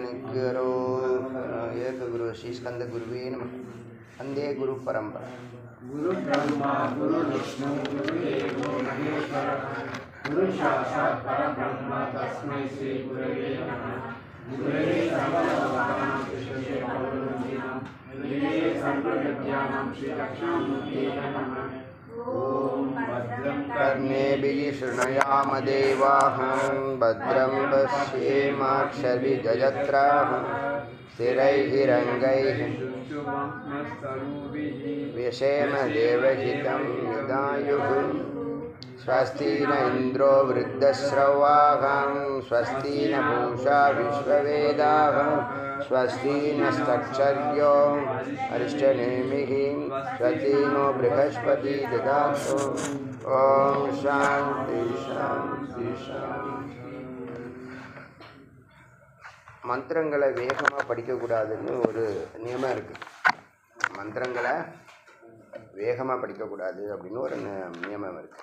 Negro एक गुरु श्री स्कंद गुरुवे नमः वंदे गुरु परंपरा गुरु ब्रह्मा गुरु विष्णु गुरुदेवो महेश्वर गुरु साक्षात् परब्रह्म तस्मै श्री गुरवे नमः गुरवे सर्वलोकानां विश्वस्य पौरोहित्यं गुरवे सर्वविद्यानां श्रीदक्षिणामूर्ते नमः ॐ भद्रं कर्णेभिः शृणुयाम देवाहं भद्रं पश्येमाक्षभिजयत्राः स्थिरैः शुभमस्तरुभिः व्यशेम देवहितं यदायुः स्वस्ति न इन्द्रो वृद्धश्रवाहं स्वस्ति न पूषा विश्ववेदाः स्वस्ति नस्तक्षर्यो अरिष्टनेमिः स्वस्ति नो बृहस्पति ददातु ॐ शान्ति शान्ति शान्ति மந்திரங்களை வேகமாக படிக்கக்கூடாதுன்னு ஒரு நியமம் இருக்குது மந்திரங்களை வேகமாக படிக்கக்கூடாது அப்படின்னு ஒரு நி- நியமம் இருக்குது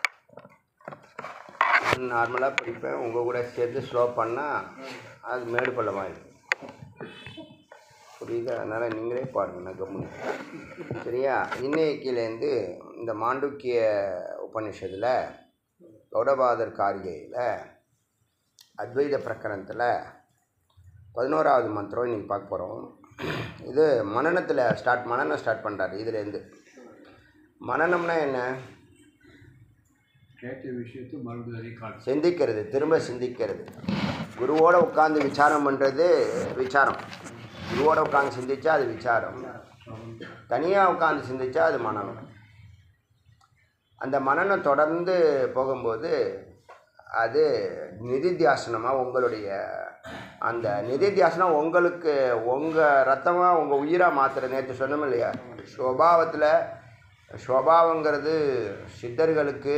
நான் நார்மலாக படிப்பேன் உங்கள் கூட சேர்த்து ஸ்லோ பண்ணால் அது மேடு பள்ளமாக இருக்கும் புரியுதா அதனால் நீங்களே பாருங்க நான் கம்முன்னு சரியா இன்னைக்கிலேருந்து இந்த மாண்டுக்கிய உபநிஷத்தில் கௌடபாதர் காரிகையில் அத்வைத பிரகரணத்தில் பதினோராவது மந்திரம் இன்றைக்கி பார்க்க போகிறோம் இது மனநத்தில் ஸ்டார்ட் மனநம் ஸ்டார்ட் பண்ணுறாரு இதுலேருந்து மனநம்னா என்ன கேட்ட விஷயத்தை மறுபடியும் காட்டு சிந்திக்கிறது திரும்ப சிந்திக்கிறது குருவோட உட்காந்து விசாரம் பண்ணுறது விசாரம் குருவோட உட்காந்து சிந்திச்சா அது விசாரம் தனியாக உட்காந்து சிந்திச்சா அது மனநம் அந்த மனநம் தொடர்ந்து போகும்போது அது நிதித்தியாசனமாக உங்களுடைய அந்த நிதித்தியாசனம் உங்களுக்கு உங்கள் ரத்தமாக உங்கள் உயிராக மாற்றுற நேற்று சொன்னோம் இல்லையா ஸ்வபாவத்தில் ஸ்வபாவங்கிறது சித்தர்களுக்கு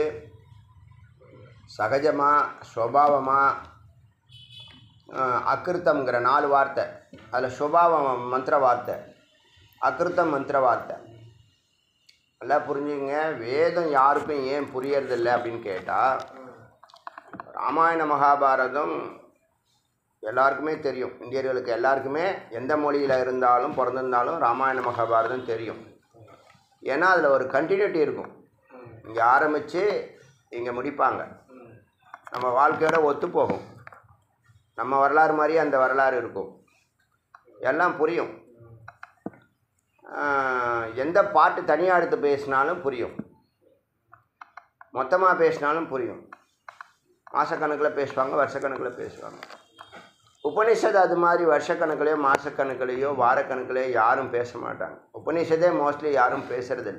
சகஜமாக ஸ்வபாவமாக அக்கிருத்தம்ங்கிற நாலு வார்த்தை அதில் சுபாவம் மந்திர வார்த்தை அக்கிருத்தம் மந்திர வார்த்தை நல்லா புரிஞ்சுங்க வேதம் யாருக்கும் ஏன் புரியறதில்லை அப்படின்னு கேட்டால் ராமாயண மகாபாரதம் எல்லாருக்குமே தெரியும் இந்தியர்களுக்கு எல்லாருக்குமே எந்த மொழியில் இருந்தாலும் பிறந்திருந்தாலும் ராமாயண மகாபாரதம் தெரியும் ஏன்னா அதில் ஒரு கண்டினியூட்டி இருக்கும் இங்கே ஆரம்பித்து இங்கே முடிப்பாங்க நம்ம வாழ்க்கையோட ஒத்து போகும் நம்ம வரலாறு மாதிரியே அந்த வரலாறு இருக்கும் எல்லாம் புரியும் ஆஹ் எந்த பாட்டு தனியாக எடுத்து பேசினாலும் புரியும் மொத்தமாக பேசினாலும் புரியும் மாதக்கணக்கில் பேசுவாங்க வருஷக்கணக்கில் பேசுவாங்க உபனிஷத் அது மாதிரி வருஷக்கணக்கிலையோ மாதக்கணக்கிலையோ வாரக்கணக்கிலையோ யாரும் பேச மாட்டாங்க உபனிஷதே மோஸ்ட்லி யாரும் பேசுறதில்ல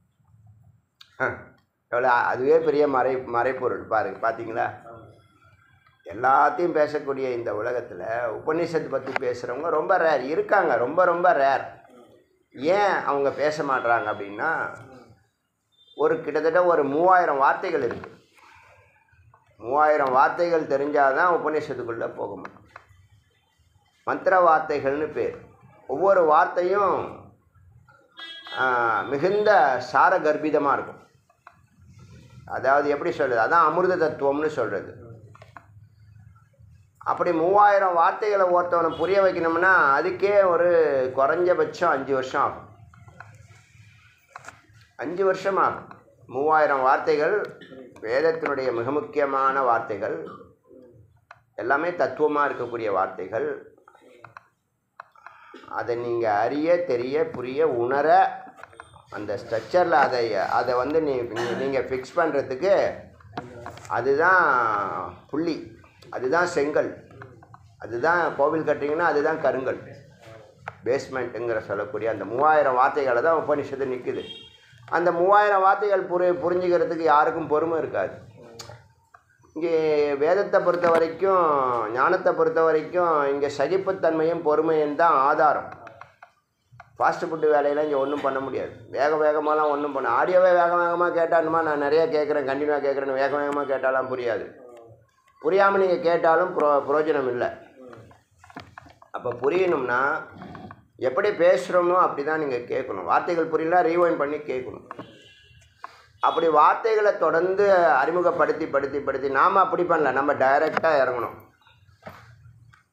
எவ்வளோ அதுவே பெரிய மறை மறைப்பொருள் பாருங்க பார்த்தீங்களா எல்லாத்தையும் பேசக்கூடிய இந்த உலகத்தில் உபநிஷத்து பற்றி பேசுகிறவங்க ரொம்ப ரேர் இருக்காங்க ரொம்ப ரொம்ப ரேர் ஏன் அவங்க பேச மாட்றாங்க அப்படின்னா ஒரு கிட்டத்தட்ட ஒரு மூவாயிரம் வார்த்தைகள் இருக்குது மூவாயிரம் வார்த்தைகள் தெரிஞ்சால் தான் உபநிஷத்துக்குள்ளே போக முடியும் மந்திர வார்த்தைகள்னு பேர் ஒவ்வொரு வார்த்தையும் ஆஹ், மிகுந்த சார கர்ப்பிதமாக இருக்கும் அதாவது எப்படி சொல்கிறது அதான் அமிர்த தத்துவம்னு சொல்கிறது அப்படி மூவாயிரம் வார்த்தைகளை ஒருத்தவனை புரிய வைக்கணும்னா அதுக்கே ஒரு குறைஞ்சபட்சம் அஞ்சு வருஷம் ஆகும் அஞ்சு வருஷம் ஆகும் மூவாயிரம் வார்த்தைகள் வேதத்தினுடைய மிக முக்கியமான வார்த்தைகள் எல்லாமே தத்துவமாக இருக்கக்கூடிய வார்த்தைகள் அதை நீங்கள் அறிய தெரிய புரிய உணர அந்த ஸ்ட்ரக்சரில் அதை அதை வந்து நீ நீங்கள் ஃபிக்ஸ் பண்ணுறதுக்கு அதுதான் புள்ளி அதுதான் செங்கல் அதுதான் கோவில் கட்டுறீங்கன்னா அதுதான் கருங்கல் பேஸ்மெண்ட்டுங்கிற சொல்லக்கூடிய அந்த மூவாயிரம் வார்த்தைகளை தான் உபனிஷத்து நிற்குது அந்த மூவாயிரம் வார்த்தைகள் புரி புரிஞ்சுக்கிறதுக்கு யாருக்கும் பொறுமை இருக்காது இங்கே வேதத்தை பொறுத்த வரைக்கும் ஞானத்தை பொறுத்த வரைக்கும் இங்கே சகிப்புத்தன்மையும் பொறுமையும் தான் ஆதாரம் ஃபாஸ்ட் ஃபுட்டு வேலையெல்லாம் இங்கே ஒன்றும் பண்ண முடியாது வேக வேகமாலாம் ஒன்றும் பண்ண ஆடியோவே வேக வேகமாக கேட்டாலுமா நான் நிறைய கேட்குறேன் கண்டினியூவாக கேட்குறேன்னு வேக வேகமாக கேட்டாலாம் புரியாது புரியாமல் நீங்கள் கேட்டாலும் புரோ புரோஜனம் இல்லை அப்போ புரியணும்னா எப்படி பேசுகிறோமோ அப்படி தான் நீங்கள் கேட்கணும் வார்த்தைகள் புரியல ரீவைண்ட் பண்ணி கேட்கணும் அப்படி வார்த்தைகளை தொடர்ந்து அறிமுகப்படுத்தி படுத்தி படுத்தி நாம் அப்படி பண்ணல நம்ம டைரெக்டாக இறங்கணும்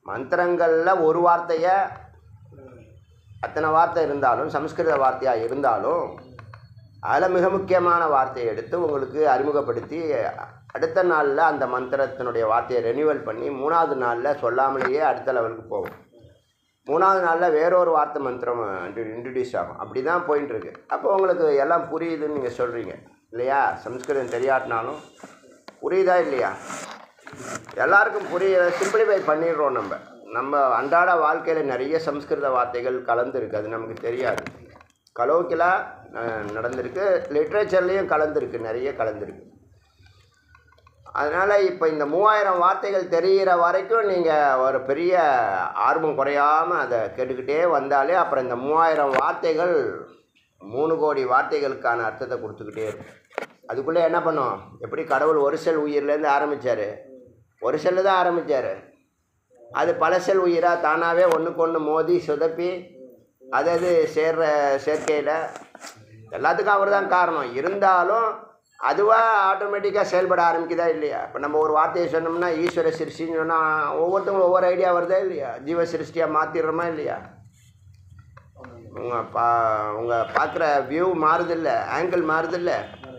மந்திரங்களில் ஒரு வார்த்தையை அத்தனை வார்த்தை இருந்தாலும் சமஸ்கிருத வார்த்தையாக இருந்தாலும் அதில் மிக முக்கியமான வார்த்தையை எடுத்து உங்களுக்கு அறிமுகப்படுத்தி அடுத்த நாளில் அந்த மந்திரத்தினுடைய வார்த்தையை ரெனியூவல் பண்ணி மூணாவது நாளில் சொல்லாமலேயே அடுத்த லெவலுக்கு போகும் மூணாவது நாளில் வேறொரு வார்த்தை மந்திரம் இன்ட்ரடியூஸ் ஆகும் அப்படி தான் போயின்னு இருக்கு அப்போ உங்களுக்கு எல்லாம் புரியுதுன்னு நீங்கள் சொல்கிறீங்க இல்லையா சம்ஸ்கிருதம் தெரியாட்டினாலும் புரியுதா இல்லையா எல்லாருக்கும் புரிய சிம்பிளிஃபை பண்ணிடுறோம் நம்ம நம்ம அன்றாட வாழ்க்கையில் நிறைய சம்ஸ்கிருத வார்த்தைகள் கலந்துருக்கு அது நமக்கு தெரியாது கலோக்கிலா அஹ், நடந்திருக்கு லிட்ரேச்சர்லேயும் கலந்துருக்கு நிறைய கலந்துருக்கு அதனால் இப்போ இந்த மூவாயிரம் வார்த்தைகள் தெரிகிற வரைக்கும் நீங்கள் ஒரு பெரிய ஆர்வம் குறையாமல் அதை கேட்டுக்கிட்டே வந்தாலே அப்புறம் இந்த மூவாயிரம் வார்த்தைகள் மூணு கோடி வார்த்தைகளுக்கான அர்த்தத்தை கொடுத்துக்கிட்டே இருக்கும் அதுக்குள்ளே என்ன பண்ணும் எப்படி கடவுள் ஒரு செல் உயிர்லேருந்து ஆரம்பித்தார் ஒரு செல்லு தான் ஆரம்பித்தார் அது பல செல் உயிராக தானாகவே ஒன்றுக்கு ஒன்று மோதி சொதப்பி அது அது சேர்ற சேர்க்கையில் எல்லாத்துக்கும் அவர் தான் காரணம் இருந்தாலும் அதுவாக ஆட்டோமேட்டிக்காக செயல்பட ஆரம்பிக்குதா இல்லையா இப்போ நம்ம ஒரு வார்த்தையை சொன்னோம்னா ஈஸ்வர சிருஷ்டின்னு சொன்னால் ஒவ்வொருத்தவங்களும் ஒவ்வொரு ஐடியா வருதா இல்லையா ஜீவ சிருஷ்டியாக மாற்றிடுறோமா இல்லையா உங்கள் பா உங்கள் பார்க்குற வியூ மாறுதில்ல ஆங்கிள் மாறுதில்ல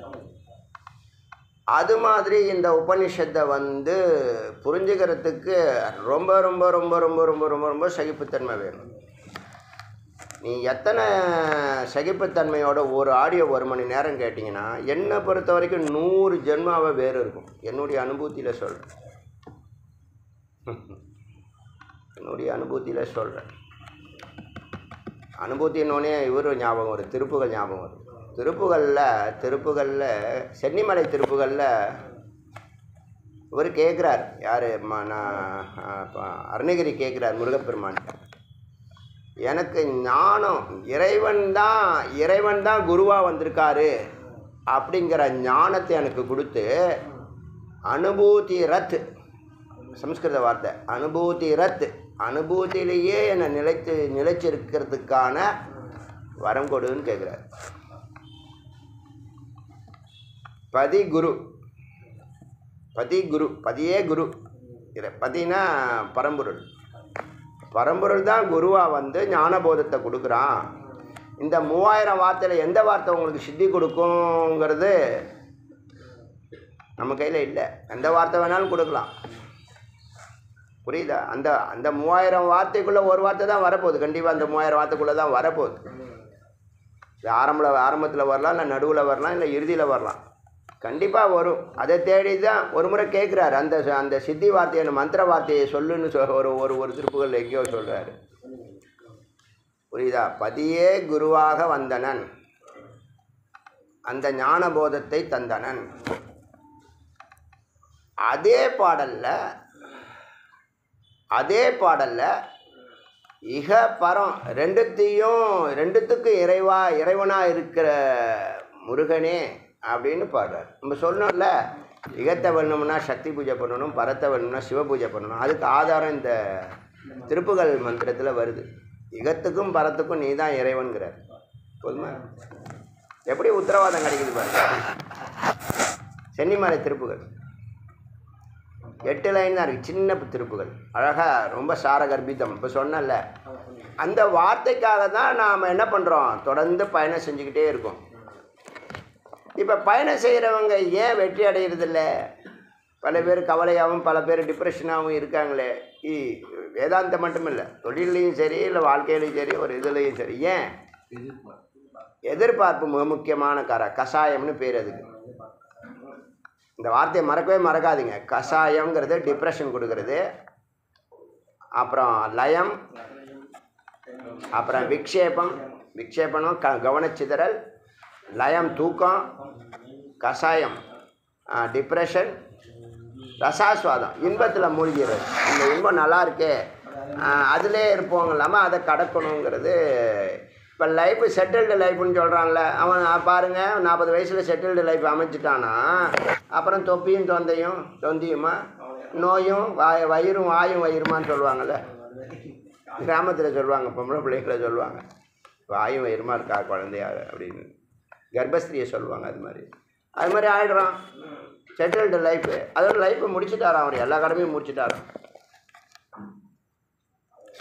அது மாதிரி இந்த உபனிஷத்தை வந்து புரிஞ்சுக்கிறதுக்கு ரொம்ப ரொம்ப ரொம்ப ரொம்ப ரொம்ப ரொம்ப ரொம்ப சகிப்புத்தன்மை வேணும் நீ எத்தனை சகிப்புத்தன்மையோட ஒரு ஆடியோ ஒரு மணி நேரம் கேட்டிங்கன்னா என்னை பொறுத்த வரைக்கும் நூறு ஜென்மாவை வேறு இருக்கும் என்னுடைய அனுபூதியில் சொல்கிறேன் என்னுடைய அனுபூதியில் சொல்கிறேன் அனுபூத்தினோடனே இவர் ஞாபகம் வரும் திருப்புகள் ஞாபகம் வரும் திருப்புகளில் திருப்புகளில் சென்னிமலை திருப்புகளில் இவர் கேட்குறார் யார் நான் அருணகிரி கேட்குறார் முருகப்பெருமான்கிட்ட எனக்கு ஞானம் இறைவன் தான் இறைவன் தான் குருவாக வந்திருக்காரு அப்படிங்கிற ஞானத்தை எனக்கு கொடுத்து அனுபூதி ரத் சம்ஸ்கிருத வார்த்தை அனுபூதி ரத் அனுபூதியிலேயே என்னை நிலைத்து நிலைச்சிருக்கிறதுக்கான வரம் கொடுன்னு கேட்குறார் பதி குரு பதி குரு பதியே குரு இதை பதினா பரம்பொருள் பரம்பொருள் தான் குருவாக வந்து ஞானபோதத்தை கொடுக்குறான் இந்த மூவாயிரம் வார்த்தையில் எந்த வார்த்தை உங்களுக்கு சித்தி கொடுக்குங்கிறது நம்ம கையில் இல்லை எந்த வார்த்தை வேணாலும் கொடுக்கலாம் புரியுதா அந்த அந்த மூவாயிரம் வார்த்தைக்குள்ளே ஒரு வார்த்தை தான் வரப்போகுது கண்டிப்பாக அந்த மூவாயிரம் வார்த்தைக்குள்ளே தான் வரப்போகுது இது ஆரம்பில் ஆரம்பத்தில் வரலாம் இல்லை நடுவில் வரலாம் இல்லை இறுதியில் வரலாம் கண்டிப்பாக வரும் அதை தேடி தான் ஒரு முறை கேட்குறாரு அந்த அந்த சித்தி வார்த்தையை அந்த மந்திர வார்த்தையை சொல்லுன்னு சொ ஒரு ஒரு ஒரு திருப்புகள் எங்கேயோ சொல்கிறாரு புரியுதா பதியே குருவாக வந்தனன் அந்த ஞான போதத்தை தந்தனன் அதே பாடல்ல அதே பாடல்ல இக பரம் ரெண்டுத்தையும் ரெண்டுத்துக்கும் இறைவா இறைவனாக இருக்கிற முருகனே அப்படின்னு பாடுறார் நம்ம சொன்னோம்ல இகத்தை வேணும்னா சக்தி பூஜை பண்ணணும் பரத்தை வேணும்னா சிவ பூஜை பண்ணணும் அதுக்கு ஆதாரம் இந்த திருப்புகள் மந்திரத்தில் வருது இகத்துக்கும் பரத்துக்கும் நீ தான் இறைவன்கிறார் போதுமா எப்படி உத்தரவாதம் கிடைக்குது பாருங்க சென்னிமலை திருப்புகள் எட்டு லைன் தான் இருக்குது சின்ன திருப்புகள் அழகாக ரொம்ப சாரகர்பிதம் இப்போ சொன்னல அந்த வார்த்தைக்காக தான் நாம் என்ன பண்ணுறோம் தொடர்ந்து பயணம் செஞ்சுக்கிட்டே இருக்கோம் இப்போ பயணம் செய்கிறவங்க ஏன் வெற்றி அடைகிறதில்ல பல பேர் கவலையாகவும் பல பேர் டிப்ரெஷனாகவும் இருக்காங்களே இ வேதாந்தம் மட்டும் இல்லை தொழிலையும் சரி இல்லை வாழ்க்கையிலையும் சரி ஒரு இதுலேயும் சரி ஏன் எதிர்பார்ப்பு மிக முக்கியமான கர கஷாயம்னு பேர் அதுக்கு இந்த வார்த்தையை மறக்கவே மறக்காதீங்க கஷாயங்கிறது டிப்ரெஷன் கொடுக்கறது அப்புறம் லயம் அப்புறம் விக்ஷேபம் விக்ஷேபனம் க கவனச்சிதறல் லயம் தூக்கம் கஷாயம் டிப்ரெஷன் ரசாஸ்வாதம் இன்பத்தில் மூழ்கிறது இந்த இன்பம் நல்லா இருக்கே அதிலே இருப்போங்க இல்லாமல் அதை கடக்கணுங்கிறது இப்போ லைஃப் செட்டில்டு லைஃப்னு சொல்கிறான்ல அவன் பாருங்க நாற்பது வயசில் செட்டில்டு லைஃப் அமைச்சிட்டானா அப்புறம் தொப்பியும் தொந்தையும் தொந்தியுமா நோயும் வாய வயிறும் வாயும் வயிறுமான்னு சொல்லுவாங்கள்ல கிராமத்தில் சொல்லுவாங்க பொம்பளை பிள்ளைகளை சொல்லுவாங்க வாயும் வயிறுமா இருக்கா குழந்தையா அப்படின்னு கர்ப்பஸ்திரியை சொல்லுவாங்க அது மாதிரி அது மாதிரி ஆகிடுறான் செட்டில்டு லைஃபு அதோட லைஃப்பை முடிச்சுட்டாராம் அவர் எல்லா கடமையும் முடிச்சுட்டாராம்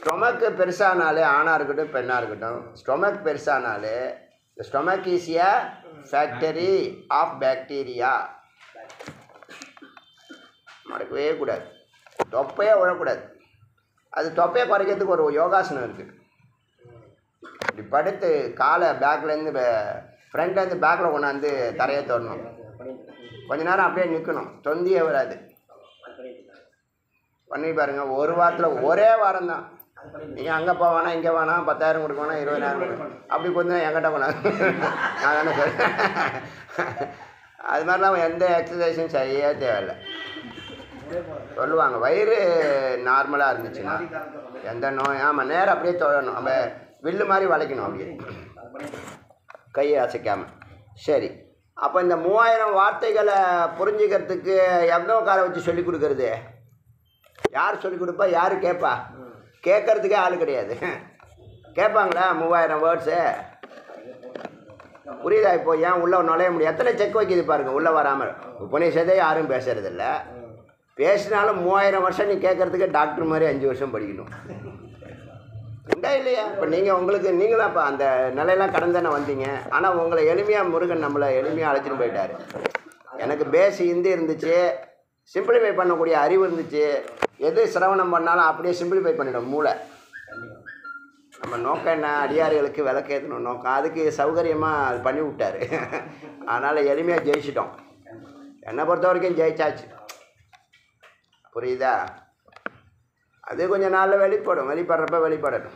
ஸ்டொமக்கு பெருசானாலே ஆணாக இருக்கட்டும் பெண்ணாக இருக்கட்டும் ஸ்டொமக் பெருசானாலே the stomach is a factory of bacteria மறக்கவே கூடாது தொப்பையே விழக்கூடாது அது தொப்பையை குறைக்கிறதுக்கு ஒரு யோகாசனம் இருக்குது இப்படி படுத்து காலை பேக்லேருந்து ஃப்ரண்ட்லேருந்து பேக்கில் கொண்டாந்து தரையை தொடணும் கொஞ்ச நேரம் அப்படியே நிற்கணும் தொந்தியே வராது பண்ணி பாருங்க ஒரு வாரத்தில் ஒரே வாரம் தான் நீங்கள் அங்கே போவானா இங்கே வேணா பத்தாயிரம் கொடுக்க வேணாம் இருபதாயிரம் கொடுக்கணும் அப்படி கொஞ்சம் என்கிட்ட கொண்டாந்து நான் தானே சொல்கிறேன் அது மாதிரிலாம் எந்த எக்ஸசைஸும் செய்ய தேவையில்லை சொல்லுவாங்க வயிறு நார்மலாக இருந்துச்சுன்னா எந்த நோய் ஆமாம் நேரம் அப்படியே தொழணும் நம்ம வில்லு மாதிரி வளைக்கணும் அப்படியே கையை அசைக்காமல் சரி அப்போ இந்த மூவாயிரம் வார்த்தைகளை புரிஞ்சுக்கிறதுக்கு எவ்வளோ காரை வச்சு சொல்லி கொடுக்கறது யார் சொல்லி கொடுப்பா யார் கேட்பா கேட்கறதுக்கே ஆள் கிடையாது கேட்பாங்களா மூவாயிரம் வேர்ட்ஸு புரியுதா இப்போ ஏன் உள்ளே நுழைய முடியும் எத்தனை செக் வைக்கிது பாருங்க உள்ளே வராமல் உபநிஷதே யாரும் பேசுறதில்ல பேசினாலும் மூவாயிரம் வருஷம் நீ கேட்கறதுக்கு டாக்டர் மாதிரி அஞ்சு வருஷம் படிக்கணும் உண்டா இல்லையா இப்போ நீங்கள் உங்களுக்கு நீங்களும் இப்போ அந்த நிலையெல்லாம் கடந்து தானே வந்தீங்க ஆனால் உங்களை எளிமையாக முருகன் நம்மளை எளிமையாக அழைச்சிட்டு போயிட்டாரு எனக்கு பேஸ் ஹிந்தி இருந்துச்சு சிம்பிளிஃபை பண்ணக்கூடிய அறிவு இருந்துச்சு எது சிரவணம் பண்ணாலும் அப்படியே சிம்பிளிஃபை பண்ணிடும் மூளை நம்ம நோக்கம் என்ன அடியார்களுக்கு விளக்கேற்றணும் நோக்கம் அதுக்கு சௌகரியமாக அது பண்ணி விட்டாரு அதனால் எளிமையாக ஜெயிச்சிட்டோம் என்னை பொறுத்த வரைக்கும் ஜெயிச்சாச்சு புரியுதா அது கொஞ்ச நாளில் வெளிப்படும் வெளிப்படுறப்ப வெளிப்படட்டும்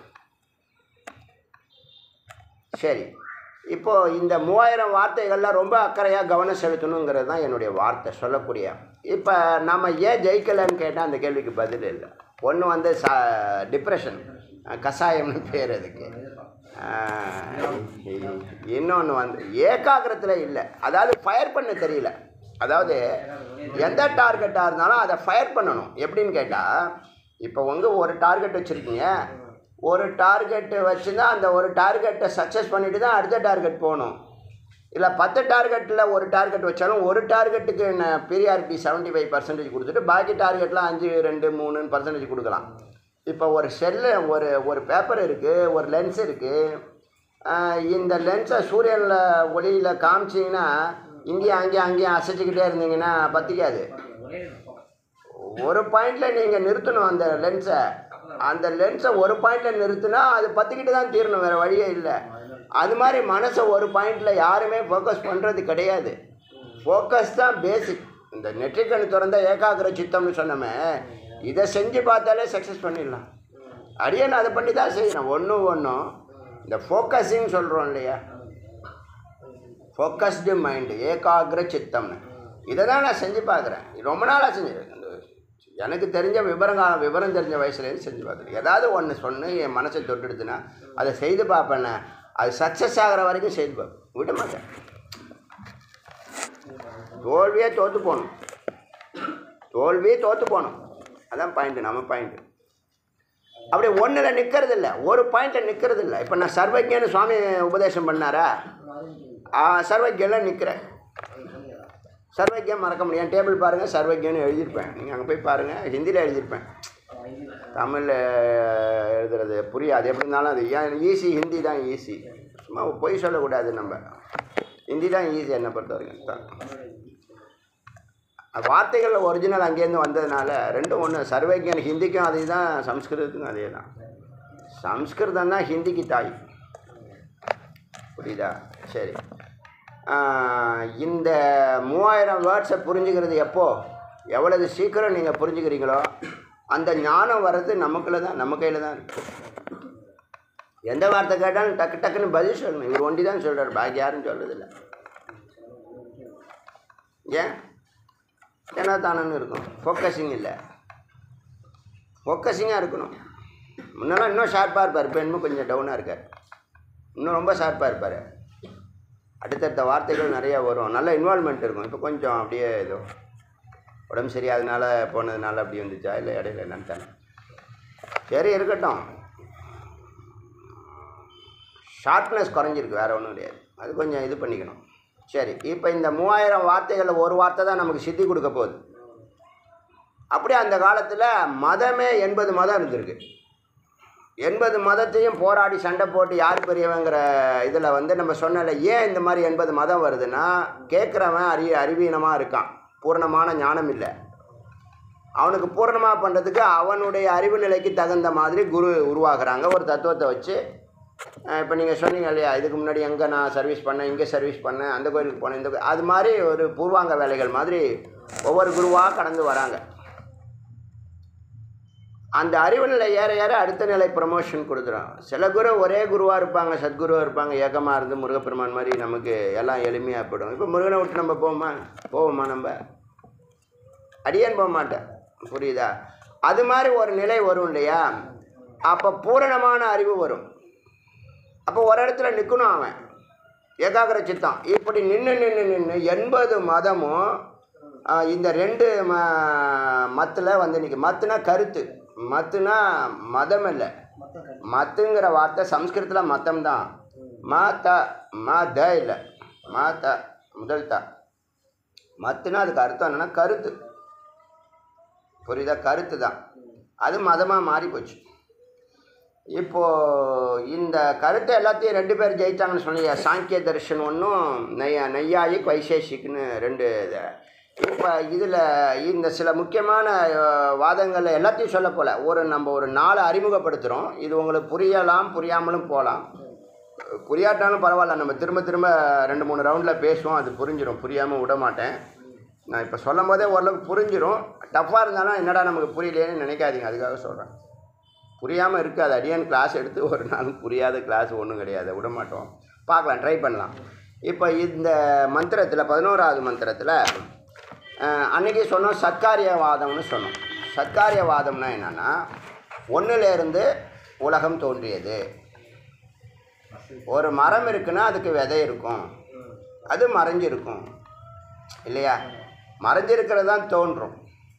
சரி இப்போது இந்த மூவாயிரம் வார்த்தைகள்லாம் ரொம்ப அக்கறையாக கவனம் செலுத்தணுங்கிறது தான் என்னுடைய வார்த்தை சொல்லக்கூடிய இப்போ நம்ம ஏன் ஜெயிக்கலைன்னு கேட்டால் அந்த கேள்விக்கு பதில் இல்லை ஒன்று வந்து ச டிப்ரெஷன் கஷாயம்னு பேர் அதுக்கு இன்னொன்று வந்து ஏகாகிரத்தில் இல்லை அதாவது ஃபயர் பண்ண தெரியல அதாவது எந்த டார்கெட்டாக இருந்தாலும் அதை ஃபயர் பண்ணணும் எப்படின்னு கேட்டால் இப்போ வந்து ஒரு டார்கெட் வச்சுருக்கீங்க ஒரு டார்கெட்டு வச்சு தான் அந்த ஒரு டார்கெட்டை சக்ஸஸ் பண்ணிட்டு தான் அடுத்த டார்கெட் போகணும் இல்லை பத்து டார்கெட்டில் ஒரு டார்கெட் வச்சாலும் ஒரு டார்கெட்டுக்கு நான் பீரியாரிட்டி செவன்ட்டி ஃபைவ் பர்சன்டேஜ் கொடுத்துட்டு பாக்கி டார்கெட்லாம் அஞ்சு ரெண்டு மூணுன்னு பர்சன்டேஜ் கொடுக்கலாம் இப்போ ஒரு செல்லு ஒரு ஒரு பேப்பர் இருக்குது ஒரு லென்ஸ் இருக்குது இந்த லென்ஸை சூரியனில் ஒளியில் காமிச்சிங்கன்னா இங்கேயும் அங்கேயும் அங்கேயும் அசைச்சிக்கிட்டே இருந்தீங்கன்னா பற்றிக்காது ஒரு பாயிண்டில் நீங்கள் நிறுத்தணும் அந்த லென்ஸை அந்த லென்ஸை ஒரு பாயிண்டில் நிறுத்தினா அது பற்றிக்கிட்டு தான் தீரணும் வேறு வழியே இல்லை அது மாதிரி மனசை ஒரு பாயிண்டில் யாருமே ஃபோக்கஸ் பண்ணுறது கிடையாது ஃபோக்கஸ் தான் பேசிக் இந்த நெற்றிக்கண் திறந்த ஏகாகிர சித்தம்னு சொன்னோமே இதை செஞ்சு பார்த்தாலே சக்ஸஸ் பண்ணிடலாம் அடியன் அதை பண்ணி தான் செய்யணும் ஒன்றும் ஒன்றும் இந்த ஃபோக்கஸிங் சொல்கிறோம் இல்லையா ஃபோக்கஸ்டு மைண்டு ஏகாகிர சித்தம்னு இதை தான் நான் செஞ்சு பார்க்குறேன் ரொம்ப நாளாக செஞ்சு எனக்கு தெரிஞ்ச விவரங்கால விவரம் தெரிஞ்ச வயசுலேருந்து செஞ்சு பார்த்துருக்கேன் ஏதாவது ஒன்று சொன்னு என் மனசை தொட்டுடுதுன்னா அதை செய்து பார்ப்பேனே அது சக்ஸஸ் ஆகிற வரைக்கும் செய்து பார்ப்பேன் விட மாட்டேன் தோல்வியே தோற்று போகணும் தோல்வியே தோற்று போகணும் அதான் பாயிண்ட்டு நம்ம பாயிண்ட்டு அப்படி ஒன்றில் நிற்கிறது இல்லை ஒரு பாயிண்டில் நிற்கிறது இல்லை இப்போ நான் சர்வஜன்னு சுவாமி உபதேசம் பண்ணாரா சர்வஜெல்லாம் நிற்கிறேன் சர்வஜம் மறக்க முடியும் டேபிள் பாருங்கள் சர்வஜன்னு எழுதியிருப்பேன் நீங்கள் அங்கே போய் பாருங்கள் ஹிந்தியில் எழுதியிருப்பேன் தமிழில் எழுதுறது புரியாது எப்படி இருந்தாலும் அது ஏன் ஈஸி ஹிந்தி தான் ஈஸி சும்மா பொய் சொல்லக்கூடாது நம்ம ஹிந்தி தான் ஈஸி என்னை பொறுத்த வரைக்கும் தான் வார்த்தைகள் ஒரிஜினல் அங்கேருந்து வந்ததுனால ரெண்டும் ஒன்று சர்வஜன் ஹிந்திக்கும் அதே தான் சம்ஸ்கிருதத்துக்கும் அதே தான் சம்ஸ்கிருதம் தான் ஹிந்திக்கு தாய் புரியுதா சரி இந்த மூவாயிரம் வேர்ட்ஸை புரிஞ்சுக்கிறது எப்போ எவ்வளவு சீக்கிரம் நீங்கள் புரிஞ்சுக்கிறீங்களோ அந்த ஞானம் வர்றது நமக்குள்ள தான் நம்ம கையில் தான் இருக்கு எந்த வார்த்தை கேட்டாலும் டக்கு டக்குன்னு பதில் சொல்லணும் இவர் ஒண்டி தான் சொல்கிறார் பாக்கி யாரும் சொல்கிறதில்ல ஏன் ஏன்னா தானன்னு இருக்கும் ஃபோக்கஸிங் இல்லை ஃபோக்கஸிங்காக இருக்கணும் முன்னெல்லாம் இன்னும் ஷார்ப்பாக இருப்பார் இப்போ இன்னும் கொஞ்சம் டவுனாக இருக்கார் இன்னும் ரொம்ப ஷார்ப்பாக இருப்பார் அடுத்தடுத்த வார்த்தைகள் நிறையா வரும் நல்ல இன்வால்மெண்ட் இருக்கும் இப்போ கொஞ்சம் அப்படியே ஏதோ உடம்பு சரியாதனால போனதுனால அப்படி வந்துச்சா இல்லை இடையில என்னன்னு தெரியல சரி இருக்கட்டும் ஷார்ப்னஸ் குறைஞ்சிருக்கு வேறு ஒன்றும் கிடையாது அது கொஞ்சம் இது பண்ணிக்கணும் சரி இப்போ இந்த மூவாயிரம் வார்த்தைகளில் ஒரு வார்த்தை தான் நமக்கு சித்தி கொடுக்க போகுது அப்படியே அந்த காலத்தில் மதமே எண்பது மதம் இருந்திருக்கு எண்பது மதத்தையும் போராடி சண்டை போட்டு யார் பெரியவங்கிற இதில் வந்து நம்ம சொன்னல ஏன் இந்த மாதிரி எண்பது மதம் வருதுன்னா கேட்குறவன் அறி அறிவீனமாக இருக்கான் பூரணமான ஞானம் இல்லை அவனுக்கு பூரணமாக பண்ணுறதுக்கு அவனுடைய அறிவு நிலைக்கு தகுந்த மாதிரி குரு உருவாக்குறாங்க ஒரு தத்துவத்தை வச்சு இப்போ நீங்கள் சொன்னீங்க இல்லையா இதுக்கு முன்னாடி எங்கே நான் சர்வீஸ் பண்ணேன் இங்கே சர்வீஸ் பண்ணேன் அந்த கோயிலுக்கு போனேன் இந்த கோயில் அது மாதிரி ஒரு பூர்வாங்க வேலைகள் மாதிரி ஒவ்வொரு குருவாக கடந்து வராங்க அந்த அறிவு நிலை ஏற ஏற அடுத்த நிலை ப்ரமோஷன் கொடுத்துரும் சில குரு ஒரே குருவாக இருப்பாங்க சத்குருவாக இருப்பாங்க ஏக்கமாக இருந்து முருகப்பெருமான் மாதிரி நமக்கு எல்லாம் எளிமையாக போயிடும் இப்போ முருகனை விட்டு நம்ம போவோமா போவோமா நம்ம அடியேன் போக மாட்டேன் புரியுதா அது மாதிரி ஒரு நிலை வரும் இல்லையா அப்போ பூரணமான அறிவு வரும் அப்போ ஒரு இடத்துல நிற்கணும் அவன் ஏகாகிர சித்தம் இப்படி நின்று நின்று நின்று எண்பது மதமும் ஆ, இந்த ரெண்டு ம மத்தில் வந்து நிற்கும் மத்துனா கருத்து மத்துனா மதம் இல்லை மத்துங்கிற வார்த்தை சம்ஸ்கிருதத்தில் மதம் தான் ம த ம த இல்லை ம த முதல் த மத்துனா அதுக்கு அர்த்தம் என்னன்னா கருத்து புரியுதா கருத்து தான் அது மதமாக மாறி போச்சு இப்போ இந்த கருத்தை எல்லாத்தையும் ரெண்டு பேர் ஜெயிச்சாங்கன்னு சொன்னீங்க சாங்கிய தர்ஷன் ஒன்றும் நெய்யா நெய்யாயிக் வைசேஷிக்னு ரெண்டு இது இப்போ இதில் இந்த சில முக்கியமான அஹ், வாதங்களை எல்லாத்தையும் சொல்ல போல ஒரு நம்ம ஒரு நாளை அறிமுகப்படுத்துகிறோம் இது உங்களுக்கு புரியலாம் புரியாமலும் போகலாம் புரியாட்டாலும் பரவாயில்ல நம்ம திரும்ப திரும்ப ரெண்டு மூணு ரவுண்டில் பேசுவோம் அது புரிஞ்சிடும் புரியாமல் விட மாட்டேன் நான் இப்போ சொல்லும் போதே ஓரளவுக்கு புரிஞ்சிடும் டஃப்பாக இருந்தாலும் என்னடா நமக்கு புரியலையேன்னு நினைக்காதீங்க அதுக்காக சொல்கிறேன் புரியாமல் இருக்காது அடியான் கிளாஸ் எடுத்து ஒரு நாள் புரியாத கிளாஸ் ஒன்றும் கிடையாது விட மாட்டோம் பார்க்கலாம் ட்ரை பண்ணலாம் இப்போ இந்த மந்திரத்தில் பதினோராவது மந்திரத்தில் அன்றைக்கி சொன்னோம் சத்காரியவாதம்னு சொன்னோம் சத்காரியவாதம்னா என்னென்னா ஒன்றுலேருந்து உலகம் தோன்றியது ஒரு மரம் இருக்குன்னா அதுக்கு விதை இருக்கும் அது மறைஞ்சிருக்கும் இல்லையா மறைஞ்சிருக்கிறது தான் தோன்றும்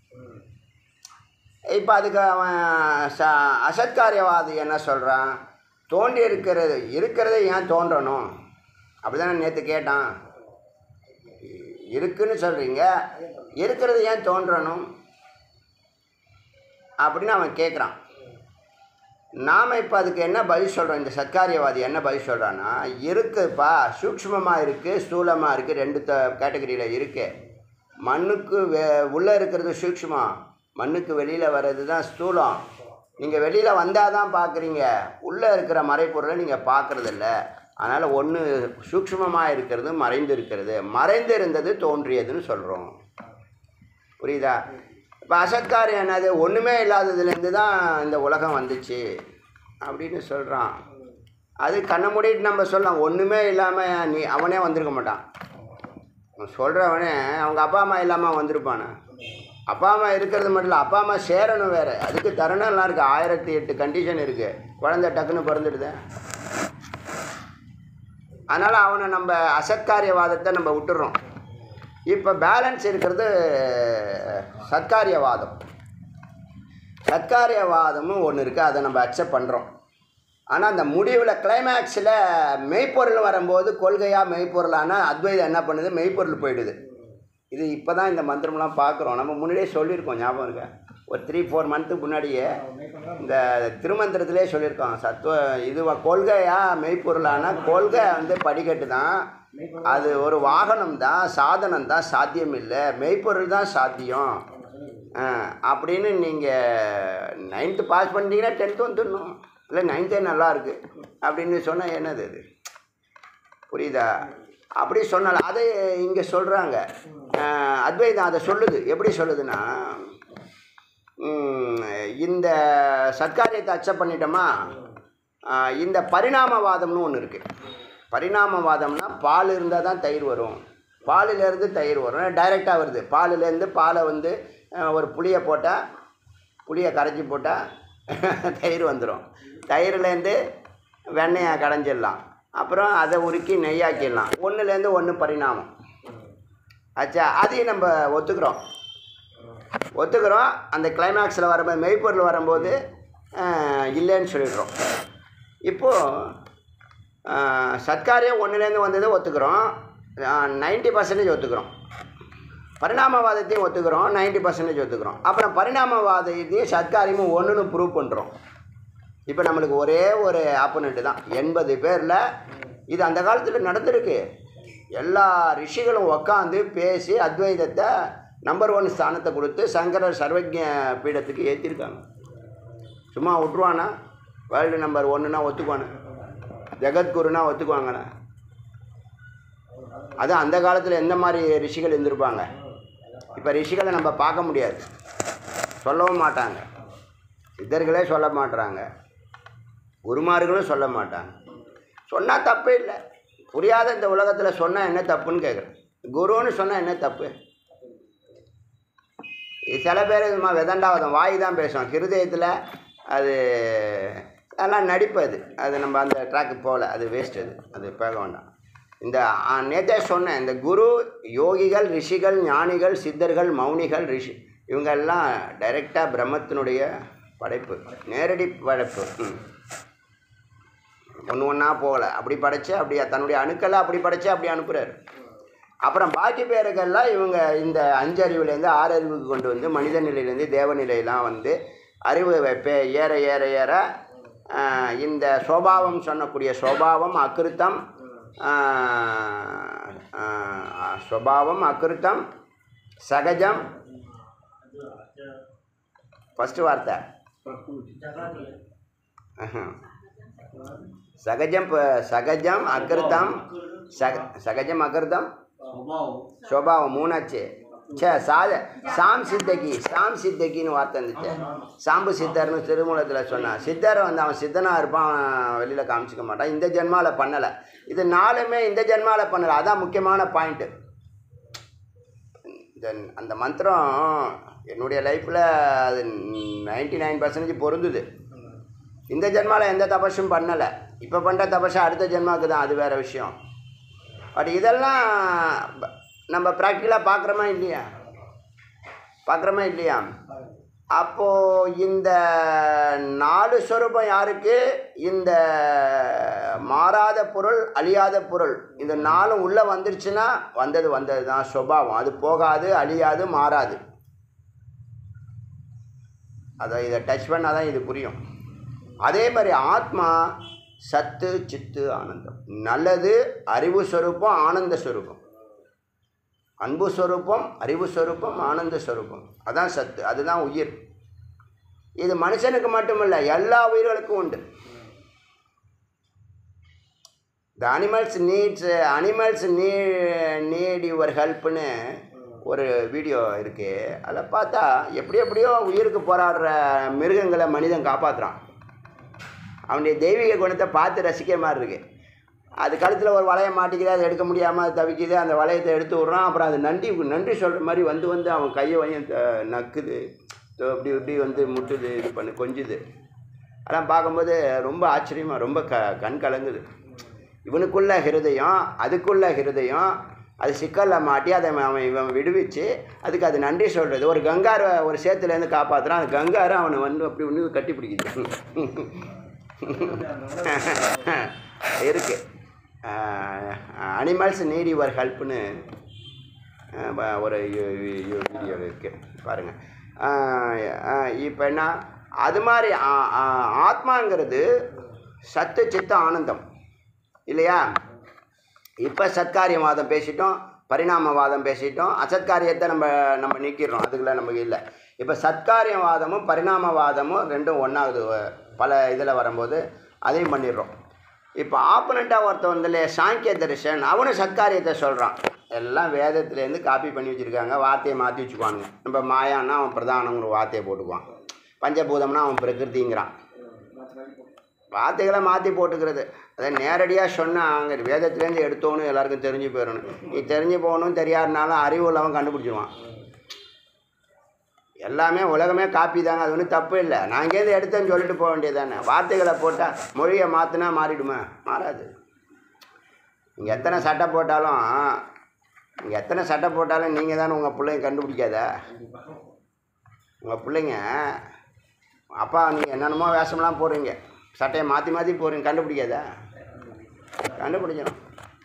இப்போ அதுக்கு அவன் ச அசத்காரியவாதி என்ன சொல்கிறான் தோண்டி இருக்கிறது இருக்கிறது ஏன் தோன்றணும் அப்படி தானே நேற்று கேட்டான் இ- இருக்குன்னு சொல்கிறீங்க இருக்கிறது ஏன் தோன்றணும் அப்படின்னு அவன் கேட்குறான் நாம் இப்போ அதுக்கு என்ன பதில் சொல்கிறோம் இந்த சத்காரியவாதி என்ன பதில் சொல்கிறான்னா இருக்குப்பா சூக்ஷ்மமாக இருக்குது ஸ்தூலமாக இருக்குது ரெண்டு த கேட்டகரியில் இருக்கு மண்ணுக்கு வெ உள்ளே இருக்கிறது சூக்ஷ்மம் மண்ணுக்கு வெளியில் வர்றது தான் ஸ்தூலம் நீங்கள் வெளியில் வந்தால் தான் பார்க்குறீங்க உள்ளே இருக்கிற மறைப்பொருளை நீங்கள் பார்க்குறதில்ல அதனால் ஒன்று சூக்ஷ்மமாக இருக்கிறது மறைந்து இருக்கிறது மறைந்து இருந்தது தோன்றியதுன்னு சொல்கிறோம் புரியுதா இப்போ அசத்காரம் என்னது ஒன்றுமே இல்லாததுலேருந்து தான் இந்த உலகம் வந்துச்சு அப்படின்னு சொல்கிறான் அது கண்ணை மூடிட்டு நம்ம சொல்லலாம் ஒன்றுமே இல்லாமல் நீ அவனே வந்திருக்க மாட்டான் அவன் சொல்கிறவனே அவங்க அப்பா அம்மா இல்லாமல் வந்திருப்பானே அப்பா அம்மா இருக்கிறது மட்டும் இல்லை அப்பா அம்மா சேரணும் வேறு அதுக்கு தருணம்லாம் இருக்குது ஆயிரத்தி எட்டு கண்டிஷன் இருக்குது குழந்தை டக்குன்னு பிறந்துடுது அதனால் அவனை நம்ம அசத்காரியவாதத்தை நம்ம விட்டுறோம் இப்போ பேலன்ஸ் இருக்கிறது சத்காரியவாதம் சத்காரியவாதமும் ஒன்று இருக்குது அதை நம்ம அக்செப்ட் பண்ணுறோம் ஆனால் அந்த முடிவில் கிளைமேக்ஸில் மெய்ப்பொருள் வரும்போது கொள்கையாக மெய்ப்பொருளானா அத்வைதம் என்ன பண்ணுது மெய்ப்பொருள் போயிடுது இது இப்போ தான் இந்த மந்திரம்லாம் பார்க்குறோம் நம்ம முன்னாடியே சொல்லியிருக்கோம் ஞாபகம் இருக்கா ஒரு த்ரீ ஃபோர் மந்த்துக்கு முன்னாடியே இந்த திருமந்திரத்திலே சொல்லியிருக்கோம் சத்துவ இது வ- கொள்கையா மெய்ப்பொருளானா கொள்கை வந்து படிக்கட்டு தான் அது ஒரு வாகனம் தான் சாதனம் தான் சாத்தியம் இல்லை மெய்ப்பொருள் தான் சாத்தியம் ஆ, அப்படின்னு நீங்கள் நைன்த்து பாஸ் பண்ணிட்டீங்கன்னா டென்த்து வந்துடணும் இல்லை நைன்த்தே நல்லா இருக்கு அப்படின்னு சொன்னால் என்னது அது புரியுதா அப்படி சொன்னால் அதை இங்கே சொல்கிறாங்க அத்வைதம் அதை சொல்லுது எப்படி சொல்லுதுன்னா ம், இந்த சத்காரியத்தை அக்செப்ட் பண்ணிட்டோமா ஆ, இந்த பரிணாமவாதம்னு ஒன்று இருக்குது பரிணாமவாதம்னா பால் இருந்தால் தான் தயிர் வரும் பாலிலேருந்து தயிர் வரும் டைரெக்டாக வருது பாலிலேருந்து பாலை வந்து அஹ், ஒரு புளியை போட்டால் புளியை கரைச்சி போட்டால் தயிர் வந்துடும் தயிர்லேருந்து வெண்ணெயை கடைஞ்சிடலாம் அப்புறம் அதை உருக்கி நெய்யாக்கிடலாம் ஒன்றுலேருந்து ஒன்று பரிணாமம் ஆச்சா அதையும் நம்ம ஒத்துக்கிறோம் ஒத்துக்கிறோம் அந்த கிளைமேக்ஸில் வரும்போது மெய்ப்பொருள் வரும்போது அஹ், இல்லைன்னு சொல்லிடுறோம் இப்போது சத்காரியம் ஒன்றுலேருந்து வந்ததை ஒத்துக்கிறோம் நைன்ட்டி பர்சன்டேஜ் ஒத்துக்கிறோம் பரிணாமவாதத்தையும் ஒத்துக்கிறோம் நைன்ட்டி பர்சன்டேஜ் ஒத்துக்கிறோம் அப்புறம் பரிணாமவாதத்தையும் சத்காரியமும் ஒன்றுன்னு ப்ரூவ் பண்ணுறோம் இப்போ நம்மளுக்கு ஒரே ஒரு ஆப்போனண்ட்டு தான் எண்பது பேரில் இது அந்த காலத்தில் நடந்திருக்கு எல்லா ரிஷிகளும் உக்காந்து பேசி அத்வைதத்தை நம்பர் ஒன் ஸ்தானத்தை கொடுத்து சங்கரர் சர்வஜ பீடத்துக்கு ஏற்றிருக்காங்க சும்மா விட்ருவானா வேர்ல்டு நம்பர் ஒன்றுனா ஒத்துக்குவானே ஜெகத்குருனா ஒத்துக்குவாங்கண்ணா அது அந்த காலத்தில் எந்த மாதிரி ரிஷிகள் இருந்திருப்பாங்க இப்போ ரிஷிகளை நம்ம பார்க்க முடியாது சொல்லவும் மாட்டாங்க சித்தர்களே சொல்ல மாட்றாங்க குருமார்களும் சொல்ல மாட்டாங்க சொன்னால் தப்பே இல்லை புரியாத இந்த உலகத்தில் சொன்னால் என்ன தப்புன்னு கேட்குறேன் குருன்னு சொன்னால் என்ன தப்பு இது சில பேர் இதுமா விதண்டாவதம் வாய் தான் பேசும் ஹிருதயத்தில் அது அதெல்லாம் நடிப்பு அது அது நம்ம அந்த ட்ராக்கு போகல அது வேஸ்ட் அது அது போக வேண்டாம் இந்த ஆ, நேத்தே சொன்னேன் இந்த குரு யோகிகள் ரிஷிகள் ஞானிகள் சித்தர்கள் மௌனிகள் ரிஷி இவங்க எல்லாம் டைரெக்டாக பிரம்மத்தினுடைய படைப்பு நேரடி படைப்பு ம் ஒன்று ஒன்றா போகல அப்படி படைச்சு அப்படி தன்னுடைய அணுக்களை அப்படி படைச்சு அப்படி அனுப்புகிறாரு அப்புறம் பாக்கி பேருக்கெல்லாம் இவங்க இந்த அஞ்சறிவுலேருந்து ஆறறிவுக்கு கொண்டு வந்து மனித நிலையிலேருந்து தேவ நிலையெல்லாம் வந்து அறிவு வெப்பே ஏற ஏற ஏற ஆஹ், இந்த சோபாவம் சொன்னக்கூடிய சோபாவம் அக்கிருத்தம் ஆஹ், ஆஹ், சுபாவம் அக்கிருத்தம் சகஜம் ஃபஸ்ட்டு வார்த்தை ஆஹ். சகஜம் ப- சகஜம் அக்கிருத்தம் சக சகஜம் அக்கிருத்தம் சுபாவம் சுபாவம் மூணாச்சு சே சாத சாம் சித்தகி சாம் சித்தகின்னு வார்த்தை இருந்துச்சு சாம்பு சித்தர்னு திருமூலத்தில் சொன்னான் சித்தர் வந்து அவன் சித்தனாக இருப்பான் வெளியில் காமிச்சிக்க மாட்டான் இந்த ஜென்மாவில் பண்ணலை இது நாலுமே இந்த ஜென்மாவில் பண்ணலை அதான் முக்கியமான பாயிண்ட்டு இந்த அந்த மந்திரம் என்னுடைய லைஃப்பில் அது நைன்டி நைன் பர்சன்டேஜ் பொருந்துது இந்த ஜென்மாவில் எந்த தபஸும் பண்ணலை இப்போ பண்ணுற தபஸை அடுத்த ஜென்மாவுக்கு தான் அது வேறு விஷயம் பட் இதெல்லாம் ப- நம்ம ப்ராக்டிக்கலாக பார்க்குறோமா இல்லையா பார்க்குறோமா இல்லையா அப்போது இந்த நாலு ஸ்வரூபம் யாருக்கு இந்த மாறாத பொருள் அழியாத பொருள் இந்த நாலும் உள்ளே வந்துருச்சுன்னா வந்தது வந்தது தான் சுபாவம் அது போகாது அழியாது மாறாது அதை இதை டச் பண்ணால் தான் இது புரியும் அதே மாதிரி ஆத்மா சத்து சித்து ஆனந்தம் நல்லது அறிவு ஸ்வரூபம் ஆனந்த ஸ்வரூபம் அன்பு ஸ்வரூபம் அறிவு ஸ்வரூபம் ஆனந்த ஸ்வரூபம் அதான் சத்து அதுதான் உயிர் இது மனுஷனுக்கு மட்டுமில்ல எல்லா உயிர்களுக்கும் உண்டு த அனிமல்ஸ் நீட்ஸ் அனிமல்ஸ் நீ நீட் யுவர் ஹெல்ப்னு ஒரு வீடியோ இருக்குது அதில் பார்த்தா எப்படி எப்படியோ உயிருக்கு போராடுற மிருகங்களை மனிதன் காப்பாற்றுறான் அவனுடைய தெய்வீக குணத்தை பார்த்து ரசிக்கிற மாதிரி இருக்கு அது கழுத்தில் ஒரு வளையம் மாட்டிக்குது அதை எடுக்க முடியாமல் அது தவிக்குது அந்த வளையத்தை எடுத்து விட்றான் அப்புறம் அது நன்றி நன்றி சொல்கிற மாதிரி வந்து வந்து அவன் கையை வையும் த- நக்குது தோ இப்படி இப்படி வந்து முட்டுது இது பண்ணு கொஞ்சுது அதெல்லாம் பார்க்கும்போது ரொம்ப ஆச்சரியமாக ரொம்ப க கண் கலங்குது இவனுக்குள்ள ஹிருதயம் அதுக்குள்ள ஹிருதயம் அது சிக்கலில் மாட்டி அதை அவன் இவன் விடுவிச்சு அதுக்கு அது நன்றி சொல்கிறது ஒரு கங்காரை ஒரு சேத்துலேருந்து காப்பாற்றுறான் அந்த கங்காரு அவனை வந்து அப்படி ஒன்று கட்டி பிடிக்குது இருக்கு அனிமல்ஸ் நீட் யுவர் ஹெல்ப்னு ஒரு வீடியோ இருக்கு பாருங்கள் இப்போ என்ன அது மாதிரி ஆ- ஆ- ஆத்மாங்கிறது சத்து சித்த ஆனந்தம் இல்லையா இப்போ சத்காரியவாதம் பேசிட்டோம் பரிணாமவாதம் பேசிட்டோம் அசத்காரியத்தை நம்ம நம்ம நீக்கிடுறோம் அதுக்குள்ள நமக்கு இல்லை இப்போ சத்காரியவாதமும் பரிணாமவாதமும் ரெண்டும் ஒன்றாகுது பல இதில் வரும்போது அதையும் பண்ணிடுறோம் இப்போ ஆப்பனண்ட்டாக ஒருத்தன் வந்து சாங்கிய தரிசன் அவனும் சத்காரியத்தை சொல்கிறான் எல்லாம் வேதத்துலேருந்து காப்பி பண்ணி வச்சுருக்காங்க வார்த்தையை மாற்றி வச்சுக்குவானுங்க நம்ம மாயான்னா அவன் பிரதானங்கிற வார்த்தையை போட்டுக்குவான் பஞ்சபூதம்னா அவன் பிரகிருதிங்கிறான் வார்த்தைகளை மாற்றி போட்டுக்கிறது அதை நேரடியாக சொன்னால் அங்கே வேதத்துலேருந்து எடுத்தோன்னு எல்லாருக்கும் தெரிஞ்சு போயிடணும் நீ தெரிஞ்சு போகணும் தெரியாதனாலும் அறிவு உள்ளவன் கண்டுபிடிச்சிடுவான் எல்லாமே உலகமே காப்பி தாங்க அது ஒன்றும் தப்பு இல்லை நான் இங்கேருந்து எடுத்தேன்னு சொல்லிட்டு போக வேண்டியது தானே வார்த்தைகளை போட்டால் மொழியை மாற்றினா மாறிடுமா மாறாது நீங்கள் எத்தனை சட்டை போட்டாலும் நீங்கள் எத்தனை சட்டை போட்டாலும் நீங்கள் தானே உங்கள் பிள்ளைங்க கண்டுபிடிக்காத உங்கள் பிள்ளைங்க அப்பா நீங்கள் என்னென்னமோ வேஷமெல்லாம் போடுறீங்க சட்டையை மாற்றி மாற்றி போடுறீங்க கண்டுபிடிக்காதா கண்டுபிடிக்கணும்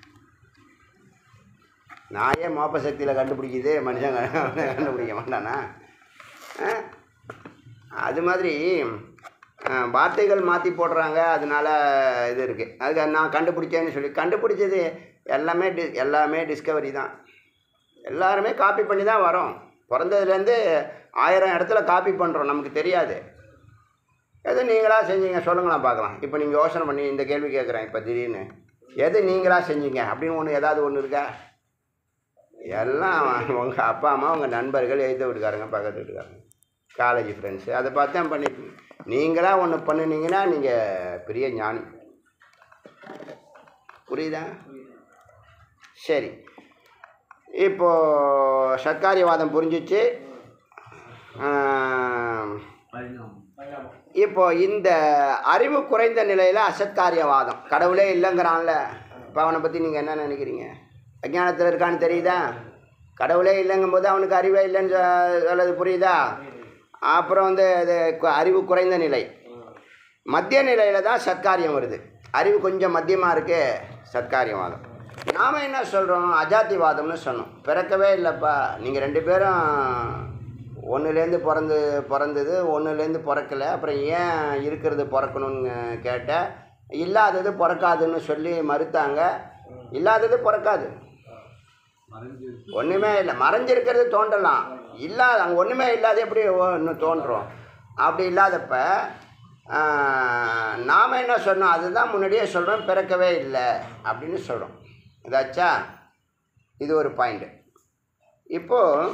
நாயே மோப்ப சக்தியில் கண்டுபிடிக்குது மனுஷன் கண்டு- கண்டுபிடிக்க மாட்டானா ஆ? அது மாதிரி அஹ், வார்த்தைகள் மாற்றி போடுறாங்க அதனால இது இருக்குது அதுக்கு நான் கண்டுபிடிச்சேன்னு சொல்லி கண்டுபிடிச்சது எல்லாமே டி எல்லாமே டிஸ்கவரி தான் எல்லாருமே காப்பி பண்ணி தான் வரோம் பிறந்ததுலேருந்து ஆயிரம் இடத்துல காப்பி பண்ணுறோம் நமக்கு தெரியாது எது நீங்களாக செஞ்சீங்க சொல்லுங்களேன் பார்க்கலாம் இப்போ நீங்கள் யோசனை பண்ணி இந்த கேள்வி கேட்குறேன் இப்போ திடீர்னு எது நீங்களாக செஞ்சீங்க அப்படின்னு ஒன்று ஏதாவது ஒன்று இருக்கா எல்லாம் உங்கள் அப்பா அம்மா உங்கள் நண்பர்கள் எழுத வீட்டுக்காரங்க பக்கத்து வீட்டுக்காரங்க காலேஜ் ஃப்ரெண்ட்ஸு அதை பார்த்து தான் பண்ணிருக்கீங்க நீங்களாக ஒன்று பண்ணுனீங்கன்னா நீங்கள் பெரிய ஞானி புரியுதா சரி இப்போ சர்க்காரியவாதம் புரிஞ்சிச்சு ஆம், பரிணாமம் இப்போ இந்த அறிவு குறைந்த நிலையில் அசத்காரியவாதம் கடவுளே இல்லைங்கிறான்ல இப்போ அவனை பற்றி நீங்கள் என்ன நினைக்கிறீங்க அஜ்ஞானத்தில் இருக்கான்னு தெரியுதா கடவுளே இல்லைங்கும்போது அவனுக்கு அறிவே இல்லைன்னு சொ- சொல்றது புரியுதா அப்புறம் வந்து அது கு- அறிவு குறைந்த நிலை மத்திய நிலையில் தான் சத்காரியம் வருது அறிவு கொஞ்சம் மத்தியமாக இருக்கு சத்காரியவாதம் நாம் என்ன சொல்கிறோம் அஜாதிவாதம்னு சொன்னோம் பிறக்கவே இல்லைப்பா நீங்கள் ரெண்டு பேரும் ஒன்றுலேருந்து பிறந்து பிறந்தது ஒன்றுலேருந்து பிறக்கல அப்புறம் ஏன் இருக்கிறது பிறக்கணும்னு கேட்டேன் இல்லாதது பிறக்காதுன்னு சொல்லி மறுத்தாங்க இல்லாதது பிறக்காது மறைஞ்சிருக்கு ஒன்றுமே இல்லை மறைஞ்சிருக்கிறது தோன்றலாம் இல்லாத அங்கே ஒன்றுமே இல்லாத எப்படி ஓ- இன்னும் தோன்றும் அப்படி இல்லாதப்ப நாம் என்ன சொன்னோம் அதுதான் முன்னாடியே சொல்கிறோம் பிறக்கவே இல்லை அப்படின்னு சொல்கிறோம் இதாச்சா இது ஒரு பாயிண்ட்டு இப்போது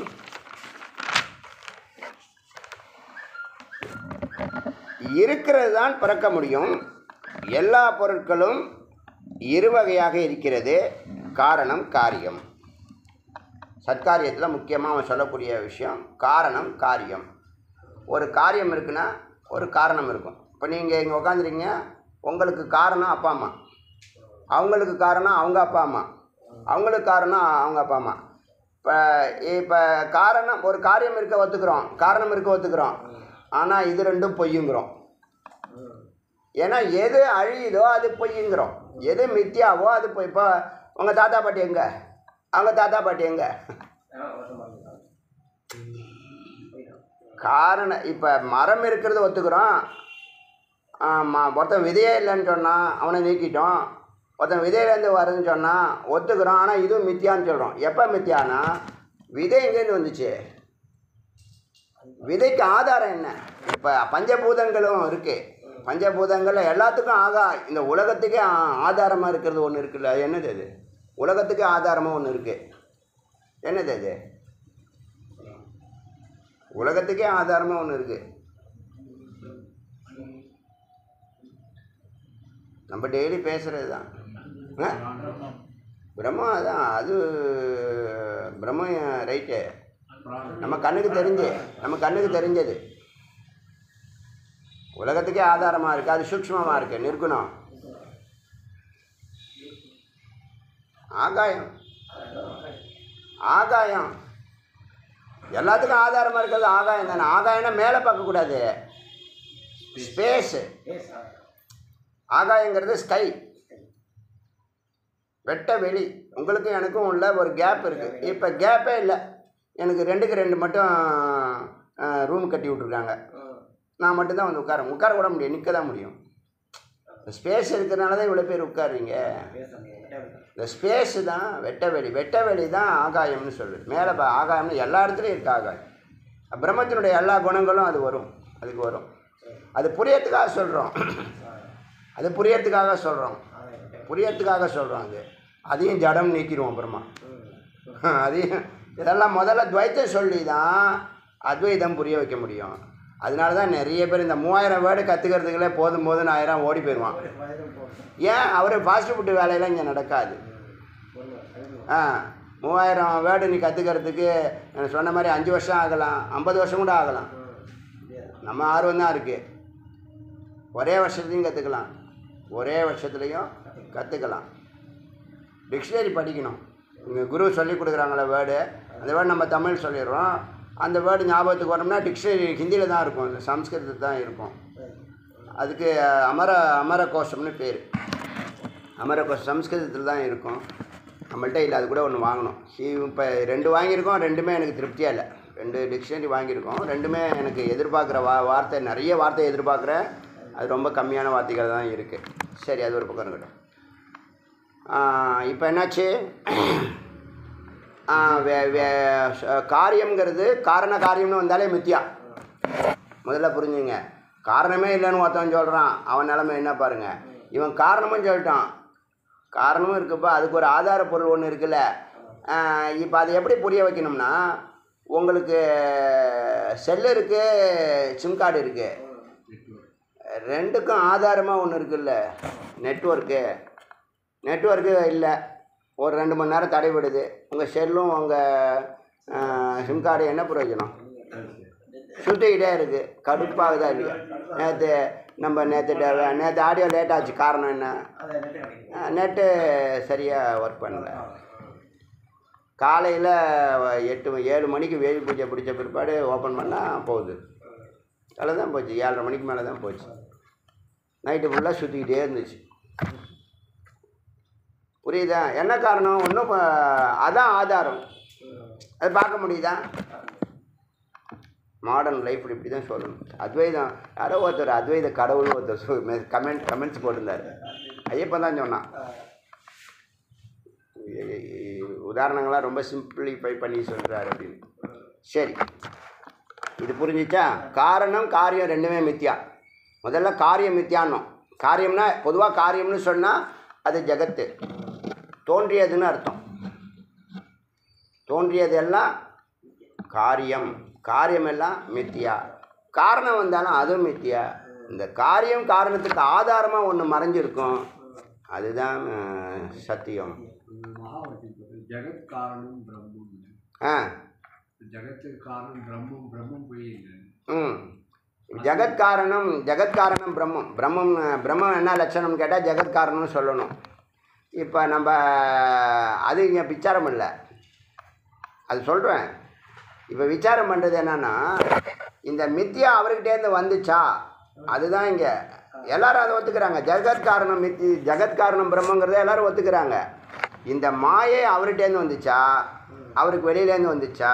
இருக்கிறது தான் பிறக்க முடியும் எல்லா பொருட்களும் இருவகையாக இருக்கிறது காரணம் காரியம் சத்காரியத்தில் முக்கியமாக அவன் சொல்லக்கூடிய விஷயம் காரணம் காரியம் ஒரு காரியம் இருக்குன்னா ஒரு காரணம் இருக்கும் இப்போ நீங்கள் இங்கே உட்காந்துருக்கீங்க உங்களுக்கு காரணம் அப்பா அம்மா அவங்களுக்கு காரணம் அவங்க அப்பா அம்மா அவங்களுக்கு காரணம் அவங்க அப்பா அம்மா இப்போ இப்போ காரணம் ஒரு காரியம் இருக்க ஒத்துக்கிறோம் காரணம் இருக்க ஒத்துக்கிறோம் ஆனால் இது ரெண்டும் பொய்யுங்கிறோம் ஏன்னா எது அழியுதோ அது பொய்யுங்கிறோம் எது மித்தியாவோ அது பொய் இப்போ உங்கள் தாத்தா பாட்டி எங்க அவங்க தாத்தா பாட்டி எங்க காரணம் இப்போ மரம் இருக்கிறது ஒத்துக்கிறோம் ஆமாம் ஒருத்தன் விதையே இல்லைன்னு சொன்னான் அவனை நீக்கிட்டோம் ஒருத்தன் விதையிலேருந்து வருதுன்னு சொன்னான் ஒத்துக்கிறோம் ஆனால் இதுவும் மித்தியான்னு சொல்கிறோம் எப்போ மித்தியானா விதை எங்கேருந்து வந்துச்சு விதைக்கு ஆதாரம் என்ன இப்போ பஞ்சபூதங்களும் இருக்குது பஞ்சபூதங்கள் எல்லாத்துக்கும் ஆகா இந்த உலகத்துக்கே ஆ- ஆதாரமா இருக்கிறது ஒன்று இருக்குல்ல அது என்னது அது உலகத்துக்கே ஆதாரமாக ஒன்று இருக்குது என்னது அது உலகத்துக்கே ஆதாரமாக ஒன்று இருக்குது நம்ம டெய்லி பேசுகிறது தான் ஆ? பிரம்மம் அதான் அது பிரம்மம் ரைட்டு நம்ம கண்ணுக்கு தெரிஞ்சு நம்ம கண்ணுக்கு தெரிஞ்சது உலகத்துக்கே ஆதாரமாக இருக்குது அது சூக்ஷ்மமாக இருக்குது நிற்குணம் ஆகாயம் ஆகாயம் எல்லாத்துக்கும் ஆதாரமாக இருக்கிறது ஆகாயம் தானே ஆகாயம்னா மேலே பார்க்கக்கூடாது ஸ்பேஸு ஆகாயங்கிறது ஸ்கை வெட்ட வெளி உங்களுக்கும் எனக்கும் உள்ள ஒரு கேப் இருக்குது இப்போ கேப்பே இல்லை எனக்கு ரெண்டுக்கு ரெண்டு மட்டும் ரூம் கட்டி விட்ருக்காங்க நான் மட்டும்தான் வந்து உட்கார உட்கார கூட முடியும் நிற்க தான் முடியும் ஸ்பேஸ் இருக்கிறனால தான் இவ்வளோ பேர் உட்காருறீங்க இந்த ஸ்பேஸ் தான் வெட்ட வெளி வெட்ட வெளி தான் ஆகாயம்னு சொல்லுது மேலே பா ஆகாயம்னு எல்லா இடத்துலையும் இருக்குது ஆகாயம் பிரம்மத்தினுடைய எல்லா குணங்களும் அது வரும் அதுக்கு வரும் அது புரியறதுக்காக சொல்கிறோம் அது புரியறதுக்காக சொல்கிறோம் புரியறதுக்காக சொல்கிறோம் அது அதையும் ஜடம் நீக்கிடுவோம் அப்புறமா அதையும் இதெல்லாம் முதல்ல துவைத்தம் சொல்லி தான் அத்வைதம் புரிய வைக்க முடியும் அதனால தான் நிறைய பேர் இந்த மூவாயிரம் வேர்டு கற்றுக்கிறதுக்குள்ளே போதும் போதும் ஆயிரம் ஓடி போயிடுவான் ஏன் அவர் ஃபாஸ்ட் ஃபுட்டு வேலையெல்லாம் இங்கே நடக்காது ஆ மூவாயிரம் வேர்டு நீ கற்றுக்கிறதுக்கு நான் சொன்ன மாதிரி அஞ்சு வருஷம் ஆகலாம் ஐம்பது வருஷம் கூட ஆகலாம் நம்ம ஆர்வம் தான் இருக்குது ஒரே வருஷத்துலையும் கற்றுக்கலாம் ஒரே வருஷத்துலையும் கற்றுக்கலாம் டிக்ஷனரி படிக்கணும் இங்கே குரு சொல்லி கொடுக்குறாங்களே வேர்டு அந்த வேர்டு நம்ம தமிழ் சொல்லிடுறோம் அந்த வேர்டு ஞாபகத்துக்கு வரணும்னா டிக்ஷனரி ஹிந்தியில் தான் இருக்கும் இந்த சம்ஸ்கிருதத்தில் தான் இருக்கும் அதுக்கு அமர அமர கோஷம்னு பேர் அமர கோஷம் சம்ஸ்கிருதத்தில் தான் இருக்கும் நம்மள்ட்ட இல்லை அது கூட ஒன்று வாங்கணும் இப்போ ரெண்டு வாங்கியிருக்கோம் ரெண்டுமே எனக்கு திருப்தியாக இல்லை ரெண்டு டிக்ஷனரி வாங்கியிருக்கோம் ரெண்டுமே எனக்கு எதிர்பார்க்குற வா வார்த்தை நிறைய வார்த்தை எதிர்பார்க்குறேன் அது ரொம்ப கம்மியான வார்த்தைகள் தான் இருக்குது சரி அது ஒரு பக்கம் இருக்கட்டும் இப்போ என்னாச்சு ஆ, வே- வே- ச- காரியம்ங்கிறது காரண காரியம்னு வந்தாலே மித்தியா முதல்ல புரிஞ்சுங்க காரணமே இல்லைன்னு ஒருத்தன் சொல்கிறான் அவன் நிலமை என்ன பாருங்க இவன் காரணமும் சொல்லிட்டான் காரணமும் இருக்குப்பா அதுக்கு ஒரு ஆதார பொருள் ஒன்று இருக்குல்ல இப்போ அதை எப்படி புரிய வைக்கணும்னா உங்களுக்கு செல்லு இருக்குது சிம் கார்டு இருக்குது ரெண்டுக்கும் ஆதாரமாக ஒன்று இருக்குல்ல நெட்ஒர்க்கு நெட்ஒர்க்கு இல்லை ஒரு ரெண்டு மணி நேரம் தடைபடுது உங்கள் செல்லும் உங்கள் சிம் கார்டு என்ன பிரயோஜனம் சுற்றிக்கிட்டே இருக்குது கடுப்பாகுதா இல்லையா நேற்று நம்ம நேற்று நேற்று ஆடியோ லேட் ஆச்சு காரணம் என்ன நெட்டு சரியாக ஒர்க் பண்ணல காலையில் எட்டு ம- ஏழு மணிக்கு வேலி பூஜை பிடிச்ச பிற்பாடு ஓப்பன் பண்ணால் போகுது அதில் தான் போச்சு ஏழரை மணிக்கு மேலே தான் போச்சு நைட்டு ஃபுல்லாக சுற்றிக்கிட்டே இருந்துச்சு புரியுதா என்ன காரணம் ஒன்றும் அதான் ஆதாரம் அது பார்க்க முடியுதா மாடர்ன் லைஃப்பில் இப்படி தான் சொல்லணும் அத்வைதம் யாரோ ஒருத்தர் அத்வைத கடவுள் ஒருத்தர் சொ கமெண்ட் கமெண்ட்ஸ் போட்டிருந்தார் ஐயப்பன் தான் சொன்னான் இ- இ- உதாரணங்கள்லாம் ரொம்ப சிம்பிளிஃபை பண்ணி சொல்கிறாரு அப்படின்னு சரி இது புரிஞ்சிச்சா காரணம் காரியம் ரெண்டுமே மித்தியா முதல்ல காரியம் மித்தியானோம் காரியம்னா பொதுவாக காரியம்னு சொன்னால் அது ஜெகத்து தோன்றியதுன்னு அர்த்தம் தோன்றியதெல்லாம் காரியம் காரியம் எல்லாம் மித்தியா காரணம் வந்தாலும் அதுவும் மித்தியா இந்த காரியம் காரணத்துக்கு ஆதாரமாக ஒன்று மறைஞ்சிருக்கும் அதுதான் அஹ், சத்தியம் மகாவாக்கியம் ஜெகத் காரணம் பிரம்மம் ஆ ஜெகத்துக்கு காரணம் பிரம்மம் பிரம்மம் போய் இல்லை ம் ஜெகத் காரணம் ஜெகத் காரணம் பிரம்மம் பிரம்மம் பிரம்மம் என்ன லட்சணம்னு கேட்டால் ஜெகத் காரணம்னு சொல்லணும் இப்போ நம்ம அது இங்கே விசாரம் இல்லை அது சொல்கிறேன் இப்போ விசாரம் பண்ணுறது என்னன்னா இந்த மித்தியா அவர்கிட்டேருந்து வந்துச்சா அதுதான் இங்கே எல்லாரும் அதை ஒத்துக்கிறாங்க ஜெகத் காரணம் மித்தி ஜெகத் காரணம் பிரம்மங்கிறத எல்லாரும் ஒத்துக்கிறாங்க இந்த மாயை அவர்கிட்டேருந்து வந்துச்சா அவருக்கு வெளியிலேருந்து வந்துச்சா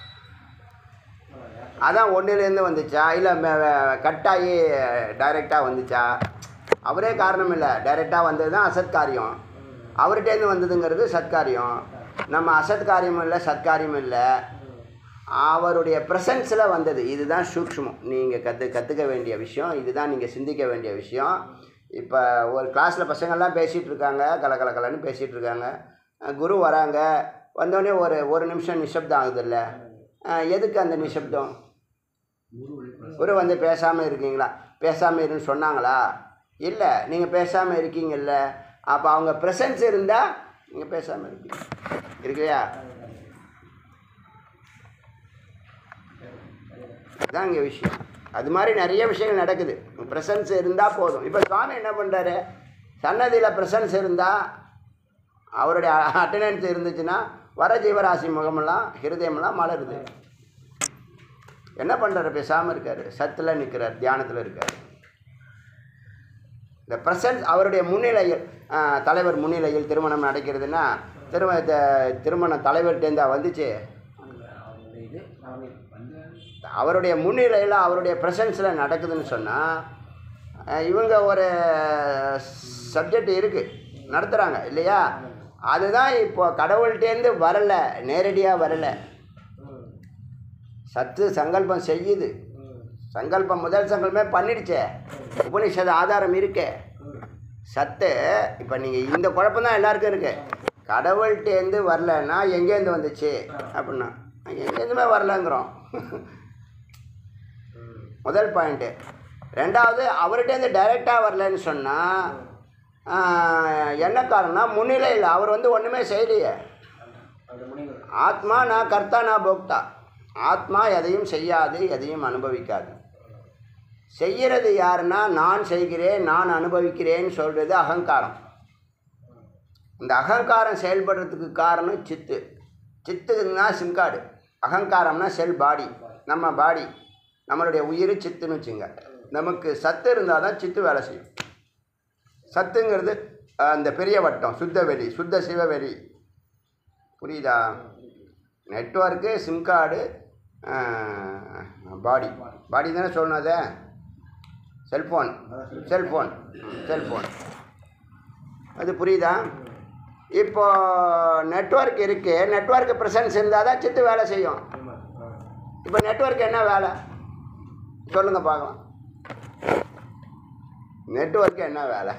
அதான் ஒன்றுலேருந்து வந்துச்சா இல்லை கட்டாகி டைரெக்டாக வந்துச்சா அவரே காரணம் இல்லை டைரெக்டாக வந்தது தான் அசத்காரியம் அவர்கிட்டேருந்து வந்ததுங்கிறது சத்காரியம் நம்ம அசத்காரியமும் இல்லை சத்காரியமும் இல்லை அவருடைய ப்ரெசன்ஸில் வந்தது இதுதான் சூக்ஷ்மம் நீங்கள் கற்று கற்றுக்க வேண்டிய விஷயம் இதுதான் நீங்கள் சிந்திக்க வேண்டிய விஷயம் இப்போ ஒரு கிளாஸில் பசங்கள்லாம் பேசிகிட்டு இருக்காங்க கல கல கலன்னு பேசிகிட்டு இருக்காங்க அஹ் குரு வராங்க வந்தோடனே ஒரு ஒரு நிமிஷம் நிசப்தம் ஆகுதுல்ல அஹ் எதுக்கு அந்த நிசப்தம் குருவுடைய பிரச குரு வந்து பேசாமல் இருக்கீங்களா பேசாமல் இருன்னு சொன்னாங்களா இல்லை நீங்கள் பேசாமல் இருக்கீங்கல்ல அப்போ அவங்க ப்ரெசன்ஸ் இருந்தால் நீங்கள் பேசாமல் இருக்கீங்க இருக்குயா இதுதான் இங்கே விஷயம் அது மாதிரி நிறைய விஷயங்கள் நடக்குது ப்ரெசன்ஸ் இருந்தால் போதும் இப்போ சுவாமி என்ன பண்ணுறாரு சன்னதியில் ப்ரெசன்ஸ் இருந்தால் அவருடைய அட்டண்டன்ஸ் இருந்துச்சுன்னா வர ஜீவராசி முகமெல்லாம் ஹிருதயமெல்லாம் மலருது என்ன பண்ணுறாரு பேசாமல் இருக்காரு சத்தில் நிற்கிறார் தியானத்தில் இருக்கார் இந்த ப்ரெசன்ஸ் அவருடைய முன்னிலையில் ஆ, தலைவர் முன்னிலையில் திருமணம் நடக்கிறதுனா திரும த- திருமணம் தலைவர்கிட்டேருந்தா வந்துச்சு அவருடைய முன்னிலையில் அவருடைய ப்ரெசன்ஸில் நடக்குதுன்னு சொன்னால் இவங்க ஒரு சப்ஜெக்ட் இருக்குது நடத்துகிறாங்க இல்லையா அதுதான் இப்போ கடவுள்கிட்டேருந்து வரல நேரடியாக வரலை சத்து சங்கல்பம் செய்யுது சங்கல்பம் முதல் சங்கல்பமே பண்ணிடுச்சே உபனிஷத ஆதாரம் இருக்கே சத்து இப்போ நீங்கள் இந்த குழப்பம் தான் எல்லாருக்கும் இருக்கு கடவுள்கிட்டேருந்து வரலன்னா எங்கேருந்து வந்துச்சு அப்படின்னா எங்கேருந்துமே வரலங்கிறோம் முதல் பாயிண்ட்டு ரெண்டாவது அவர்கிட்டேருந்து டைரெக்டாக வரலன்னு சொன்னால் என்ன காரணம் முன்னிலையில் அவர் வந்து ஒன்றுமே செய்யலையே ஆத்மா நான் கர்த்தா நான் போக்தா ஆத்மா எதையும் செய்யாது எதையும் அனுபவிக்காது செய்கிறது யாருன்னா நான் செய்கிறேன் நான் அனுபவிக்கிறேன்னு சொல்கிறது அகங்காரம் இந்த அகங்காரம் செயல்படுறதுக்கு காரணம் சித்து சித்துன்னா சிம்கார்டு அகங்காரம்னா செல் பாடி நம்ம பாடி நம்மளுடைய உயிர் சித்துன்னு வச்சுங்க நமக்கு சத்து இருந்தால் தான் சித்து வேலை செய்யும் சத்துங்கிறது அஹ், அந்த பெரிய வட்டம் சுத்த வெளி சுத்த சிவவெளி புரியுதா network sim card body body தானே சொல்லணும் அதை செல்ஃபோன் செல்ஃபோன் செல்ஃபோன் அது புரியுதா இப்போ நெட்வொர்க் இருக்குது நெட்வொர்க் ப்ரெசன்ஸ் இருந்தால் தான் சித்து வேலை செய்யும் இப்போ நெட்வொர்க் என்ன வேலை சொல்லுங்கள் பார்க்கலாம் நெட்வொர்க் என்ன வேலை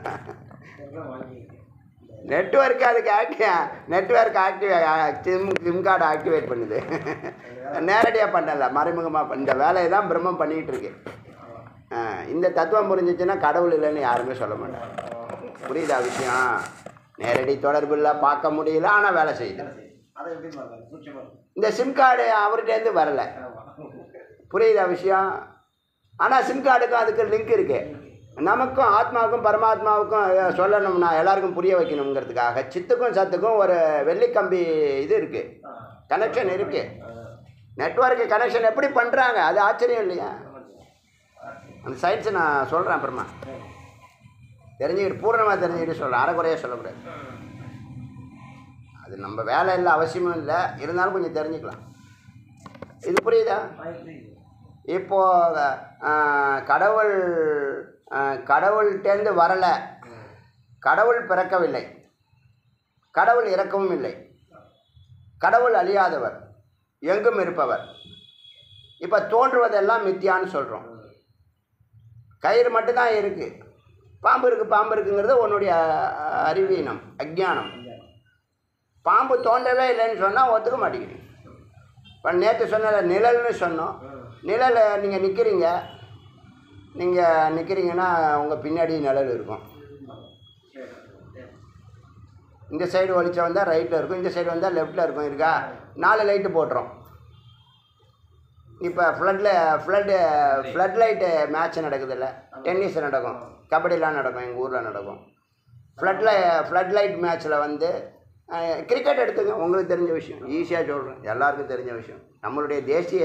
நெட்வொர்க் அதுக்கு active network active sim sim card activate பண்ணுது நேரடியாக பண்ணல மறைமுகமாக இந்த வேலையை தான் பிரம்மம் பண்ணிக்கிட்டு இருக்கு ஆ, இந்த தத்துவம் புரிஞ்சிச்சுன்னா கடவுள் இல்லைன்னு யாருமே சொல்ல மாட்டாங்க புரியுதா விஷயம் நேரடி தொடர்பு இல்லை பார்க்க முடியல ஆனால் வேலை செய்யுது அதை எப்படி பார்க்கலாம் சூட்சமா இந்த சிம் கார்டு அவர்கிட்டேருந்து வரல புரியுதா விஷயம் ஆனால் சிம் கார்டுக்கும் அதுக்கு லிங்க் இருக்கு நமக்கும் ஆத்மாவுக்கும் பரமாத்மாவுக்கும் அஹ், சொல்லணும்னா எல்லாருக்கும் புரிய வைக்கணுங்கிறதுக்காக சித்துக்கும் சத்துக்கும் ஒரு வெள்ளிக்கம்பி இது இருக்கு கனெக்ஷன் இருக்கு நெட்வொர்க் கனெக்ஷன் எப்படி பண்ணுறாங்க அது ஆச்சரியம் இல்லையா அந்த சயின்ஸை நான் சொல்கிறேன் அப்புறமா தெரிஞ்சுக்கிட்டு பூர்ணமாக தெரிஞ்சுக்கிட்டு சொல்கிறேன் அரைக்குறையாக சொல்லக்கூடாது அது நம்ம வேலை இல்லை அவசியமும் இல்லை இருந்தாலும் கொஞ்சம் தெரிஞ்சுக்கலாம் இது புரியுதா இப்போ ஆஹ், கடவுள் ஆஹ், கடவுள்கிட்டேருந்து வரலை கடவுள் பிறக்கவில்லை கடவுள் இறக்கவும் இல்லை கடவுள் அழியாதவர் எங்கும் இருப்பவர் இப்போ தோன்றுவதெல்லாம் மித்தியான்னு சொல்கிறோம் கயிறு மட்டும்தான் இருக்குது பாம்பு இருக்குது பாம்பு இருக்குங்கிறது உன்னுடைய அஹ், அறிவீனம் அஜ்ஞானம் பாம்பு தோண்டவே இல்லைன்னு சொன்னால் ஒத்துக்க மாட்டேங்கிறீங்க இப்போ நேற்று சொன்ன நிழல்னு சொன்னோம் நிழல் நீங்கள் நிற்கிறீங்க நீங்கள் நிற்கிறீங்கன்னா உங்கள் பின்னாடி நிழல் இருக்கும் இந்த சைடு வெளிச்சம் வந்தால் ரைட்டில் இருக்கும் இந்த சைடு வந்தால் லெஃப்ட்டில் இருக்கும் இருக்கா நாலு லைட்டு போட்டுரும் இப்போ ஃப்ளட்டில் ஃப்ளட்டு ஃப்ளட் லைட்டு மேட்ச் நடக்குதுல்ல டென்னிஸ் நடக்கும் கபடிலாம் நடக்கும் எங்கள் ஊரில் நடக்கும் ஃப்ளட்டில் ஃப்ளட் லைட் மேட்ச்சில் வந்து கிரிக்கெட் எடுத்துங்க உங்களுக்கு தெரிஞ்ச விஷயம் ஈஸியாக சொல்கிறேன் எல்லாருக்கும் தெரிஞ்ச விஷயம் நம்மளுடைய தேசிய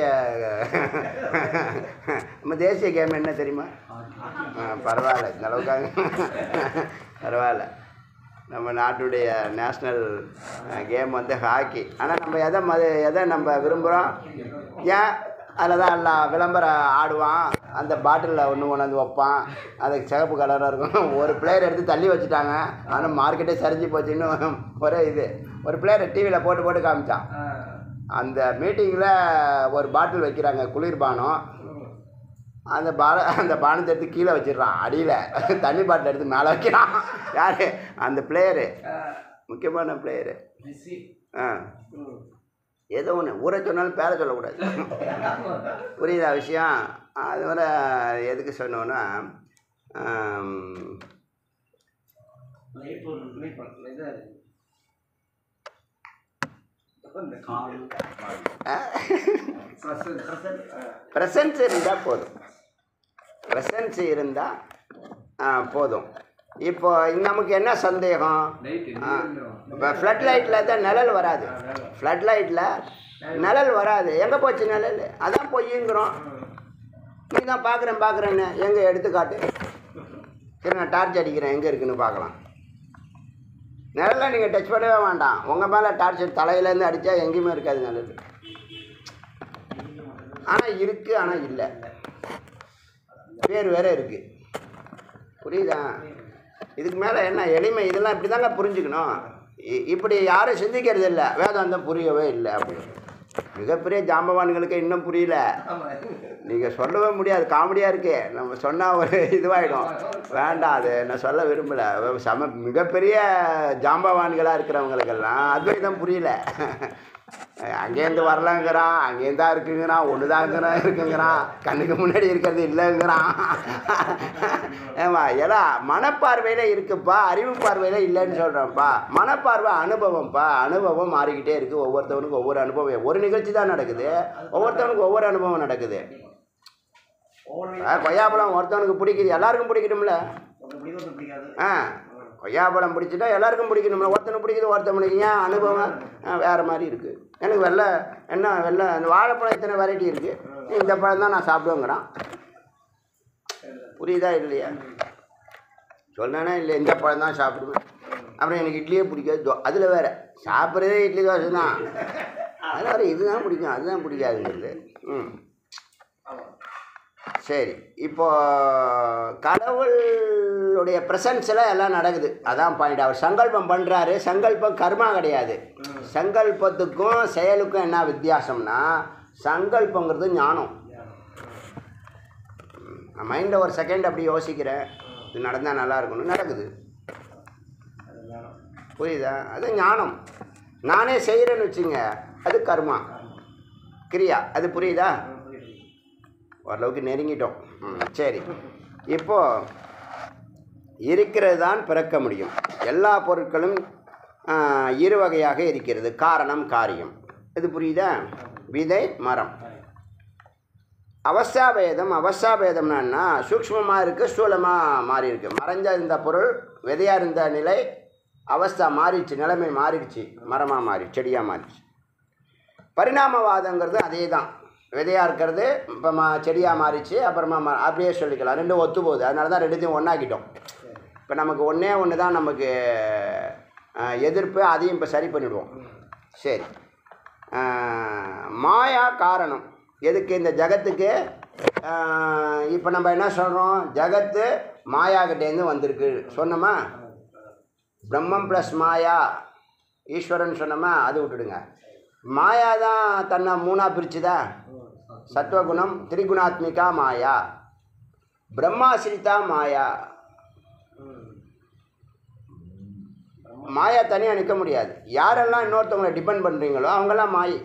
நம்ம தேசிய கேம் என்ன தெரியுமா ஆ, பரவாயில்ல இந்த அளவுக்காக பரவாயில்ல நம்ம நாட்டுடைய நேஷ்னல் கேம் வந்து ஹாக்கி ஆனால் நம்ம எதை மது எதை நம்ம விரும்புகிறோம் ஏன் அதில் தான் எல்லாம் விளம்பரம் ஆடுவான் அந்த பாட்டிலில் ஒன்று கொண்டாந்து வைப்பான் அதுக்கு சிகப்பு கலராக இருக்கும் ஒரு பிளேயர் எடுத்து தள்ளி வச்சுட்டாங்க ஆனால் மார்க்கெட்டே சரிஞ்சு போச்சுன்னு ஒரே இது ஒரு பிளேயரை டிவியில் போட்டு போட்டு காமிச்சான் அந்த மீட்டிங்கில் ஒரு பாட்டில் வைக்கிறாங்க குளிர்பானம் அந்த பான அந்த பானத்தை எடுத்து கீழே வச்சிடுறான் அடியில் தண்ணி பாட்டில் எடுத்து மேலே வைக்கிறான் யார் அந்த பிளேயரு முக்கியமான பிளேயரு ஆ ஏதோ ஒன்று ஊரை சொன்னாலும் பேரை சொல்லக்கூடாது புரியுதா விஷயம் அது வர எதுக்கு சொன்னோன்னா ஆம், ஆ? ப்ரெசன்ஸ் இருந்தால் போதும் ப்ரெசன்ஸ் இருந்தால் போதும் இப்போ நமக்கு என்ன சந்தேகம் லைட் இப்போ ஃப்ளட் லைட்டில் தான் நிழல் வராது ஃப்ளட் லைட்டில் நிழல் வராது எங்கே போச்சு நிழல் அதான் பொய்யுங்கிறோம் நீ தான் பார்க்குறேன் பார்க்குறேன்னு எங்கே எடுத்துக்காட்டு சரி நான் டார்ச் அடிக்கிறேன் எங்கே இருக்குன்னு பார்க்கலாம் நிழலை நீங்கள் டச் பண்ணவே வேண்டாம் உங்கள் மேலே டார்ச் தலையிலேருந்து அடித்தா எங்கேயுமே இருக்காது நிழல் ஆனால் இருக்குது ஆனால் இல்லை பேர் வேற இருக்குது புரியுதா இதுக்கு மேலே என்ன எளிமை இதெல்லாம் இப்படி தாங்க புரிஞ்சுக்கணும் இ- இப்படி யாரும் சிந்திக்கிறது இல்லை வேதாந்தம் புரியவே இல்லை அப்படின்னு மிகப்பெரிய ஜாம்பவான்களுக்கு இன்னும் புரியல நீங்கள் சொல்லவே முடியாது காமெடியாக இருக்கு நம்ம சொன்னால் ஒரு இதுவாகிடும் வேண்டாம் அது நான் சொல்ல விரும்பலை சம மிகப்பெரிய ஜாம்பவான்களாக இருக்கிறவங்களுக்கெல்லாம் அத்வைதம் புரியல அங்கேருந்து வரலங்கிறான் அங்கேருந்து தான் இருக்குங்கிறான் ஒன்று தாங்கிறான் இருக்குங்கிறான் கண்ணுக்கு முன்னாடி இருக்கிறது இல்லைங்கிறான் ஏமா ஏலா மனப்பார்வையில் இருக்குப்பா அறிவு பார்வையில் இல்லைன்னு சொல்கிறேன்ப்பா மனப்பார்வை அனுபவம்ப்பா அனுபவம் மாறிக்கிட்டே இருக்குது ஒவ்வொருத்தவனுக்கும் ஒவ்வொரு அனுபவம் ஒரு நிகழ்ச்சி தான் நடக்குது ஒவ்வொருத்தவனுக்கும் ஒவ்வொரு அனுபவம் நடக்குது ஆ, கொய்யாப்பழம் ஒருத்தவனுக்கு பிடிக்குது எல்லாருக்கும் பிடிக்கணும்ல பிடிக்காது ஆ கொய்யாப்பழம் பிடிச்சிட்டா எல்லாருக்கும் பிடிக்கணும்ல ஒருத்தனுக்கு பிடிக்குது ஒருத்தவனுக்கு ஏன் அனுபவம் ஆ, வேறு மாதிரி இருக்குது எனக்கு வெள்ளை என்ன வெள்ளை அந்த வாழைப்பழம் இத்தனை வெரைட்டி இருக்குது இந்த பழம் தான் நான் சாப்பிடுவேங்கிறான் புரியுதா இல்லையா சொன்னேன்னா இல்லை இந்த பழம் தான் சாப்பிடுவேன் அப்புறம் எனக்கு இட்லியே பிடிக்காது தோ அதில் வேறு சாப்பிட்றதே இட்லி தோசை தான் அதில் வேறு இதுதான் பிடிக்கும் அதுதான் பிடிக்காதுங்கிறது ம் சரி இப்போ கடவுளுடைய ப்ரெசன்ஸில் எல்லாம் நடக்குது அதான் பாயிண்ட் அவர் சங்கல்பம் பண்ணுறாரு சங்கல்பம் கர்மா கிடையாது சங்கல்பத்துக்கும் செயலுக்கும் என்ன வித்தியாசம்னா சங்கல்பங்கிறது ஞானம் நான் மைண்டில் ஒரு செகண்ட் அப்படி யோசிக்கிறேன் இது நடந்தால் நல்லா இருக்கணும் நடக்குது அது வேணும் புரியுதா அது ஞானம் நானே செய்கிறேன்னு வச்சுங்க அது கர்மா கிரியா அது புரியுதா புரியுது ஓரளவுக்கு நெருங்கிட்டோம் ம், சரி இப்போ இருக்கிறது தான் பிறக்க முடியும் எல்லா பொருட்களும் ஆ, இரு வகையாக இருக்கிறது காரணம் காரியம் இது புரியுதா விதை மரம் அவஸ்தாபேதம் அவஸ்தாபேதம்னா சூக்ஷ்மமாக இருக்குது ஸ்தூலமாக மாறி இருக்கு மறைஞ்ச இருந்த பொருள் விதையாக இருந்த நிலை அவஸ்தா மாறிடுச்சு நிலைமை மாறிடுச்சு மரமாக மாறி செடியாக மாறிடுச்சு பரிணாமவாதங்கிறது அதே தான் விதையாக இருக்கிறது இப்போ மா செடியாக மாறிச்சு அப்புறமா ம அப்படியே சொல்லிக்கலாம் ரெண்டும் ஒத்து போகுது அதனால தான் ரெண்டுத்தையும் ஒன்றாக்கிட்டோம் இப்போ நமக்கு ஒன்றே ஒன்று தான் நமக்கு அஹ், எதிர்ப்பு அதையும் இப்போ சரி பண்ணிடுவோம் சரி அஹ், மாயா காரணம் எதுக்கு இந்த ஜகத்துக்கு இப்போ நம்ம என்ன சொல்கிறோம் ஜகத்து மாயாகிட்டேருந்து வந்திருக்கு சொன்னோமா பிரம்மம் ப்ளஸ் மாயா ஈஸ்வரன் சொன்னோமா அது விட்டுடுங்க மாயா தான் தன்னை மூணாக பிரிச்சுதா சத்வகுணம் திரிகுணாத்மிகா மாயா பிரம்மாசிரிதா மாயா மாயா தனியாக நிற்க முடியாது யாரெல்லாம் இன்னொருத்தவங்களை டிபெண்ட் பண்ணுறீங்களோ அவங்கெல்லாம் மாயை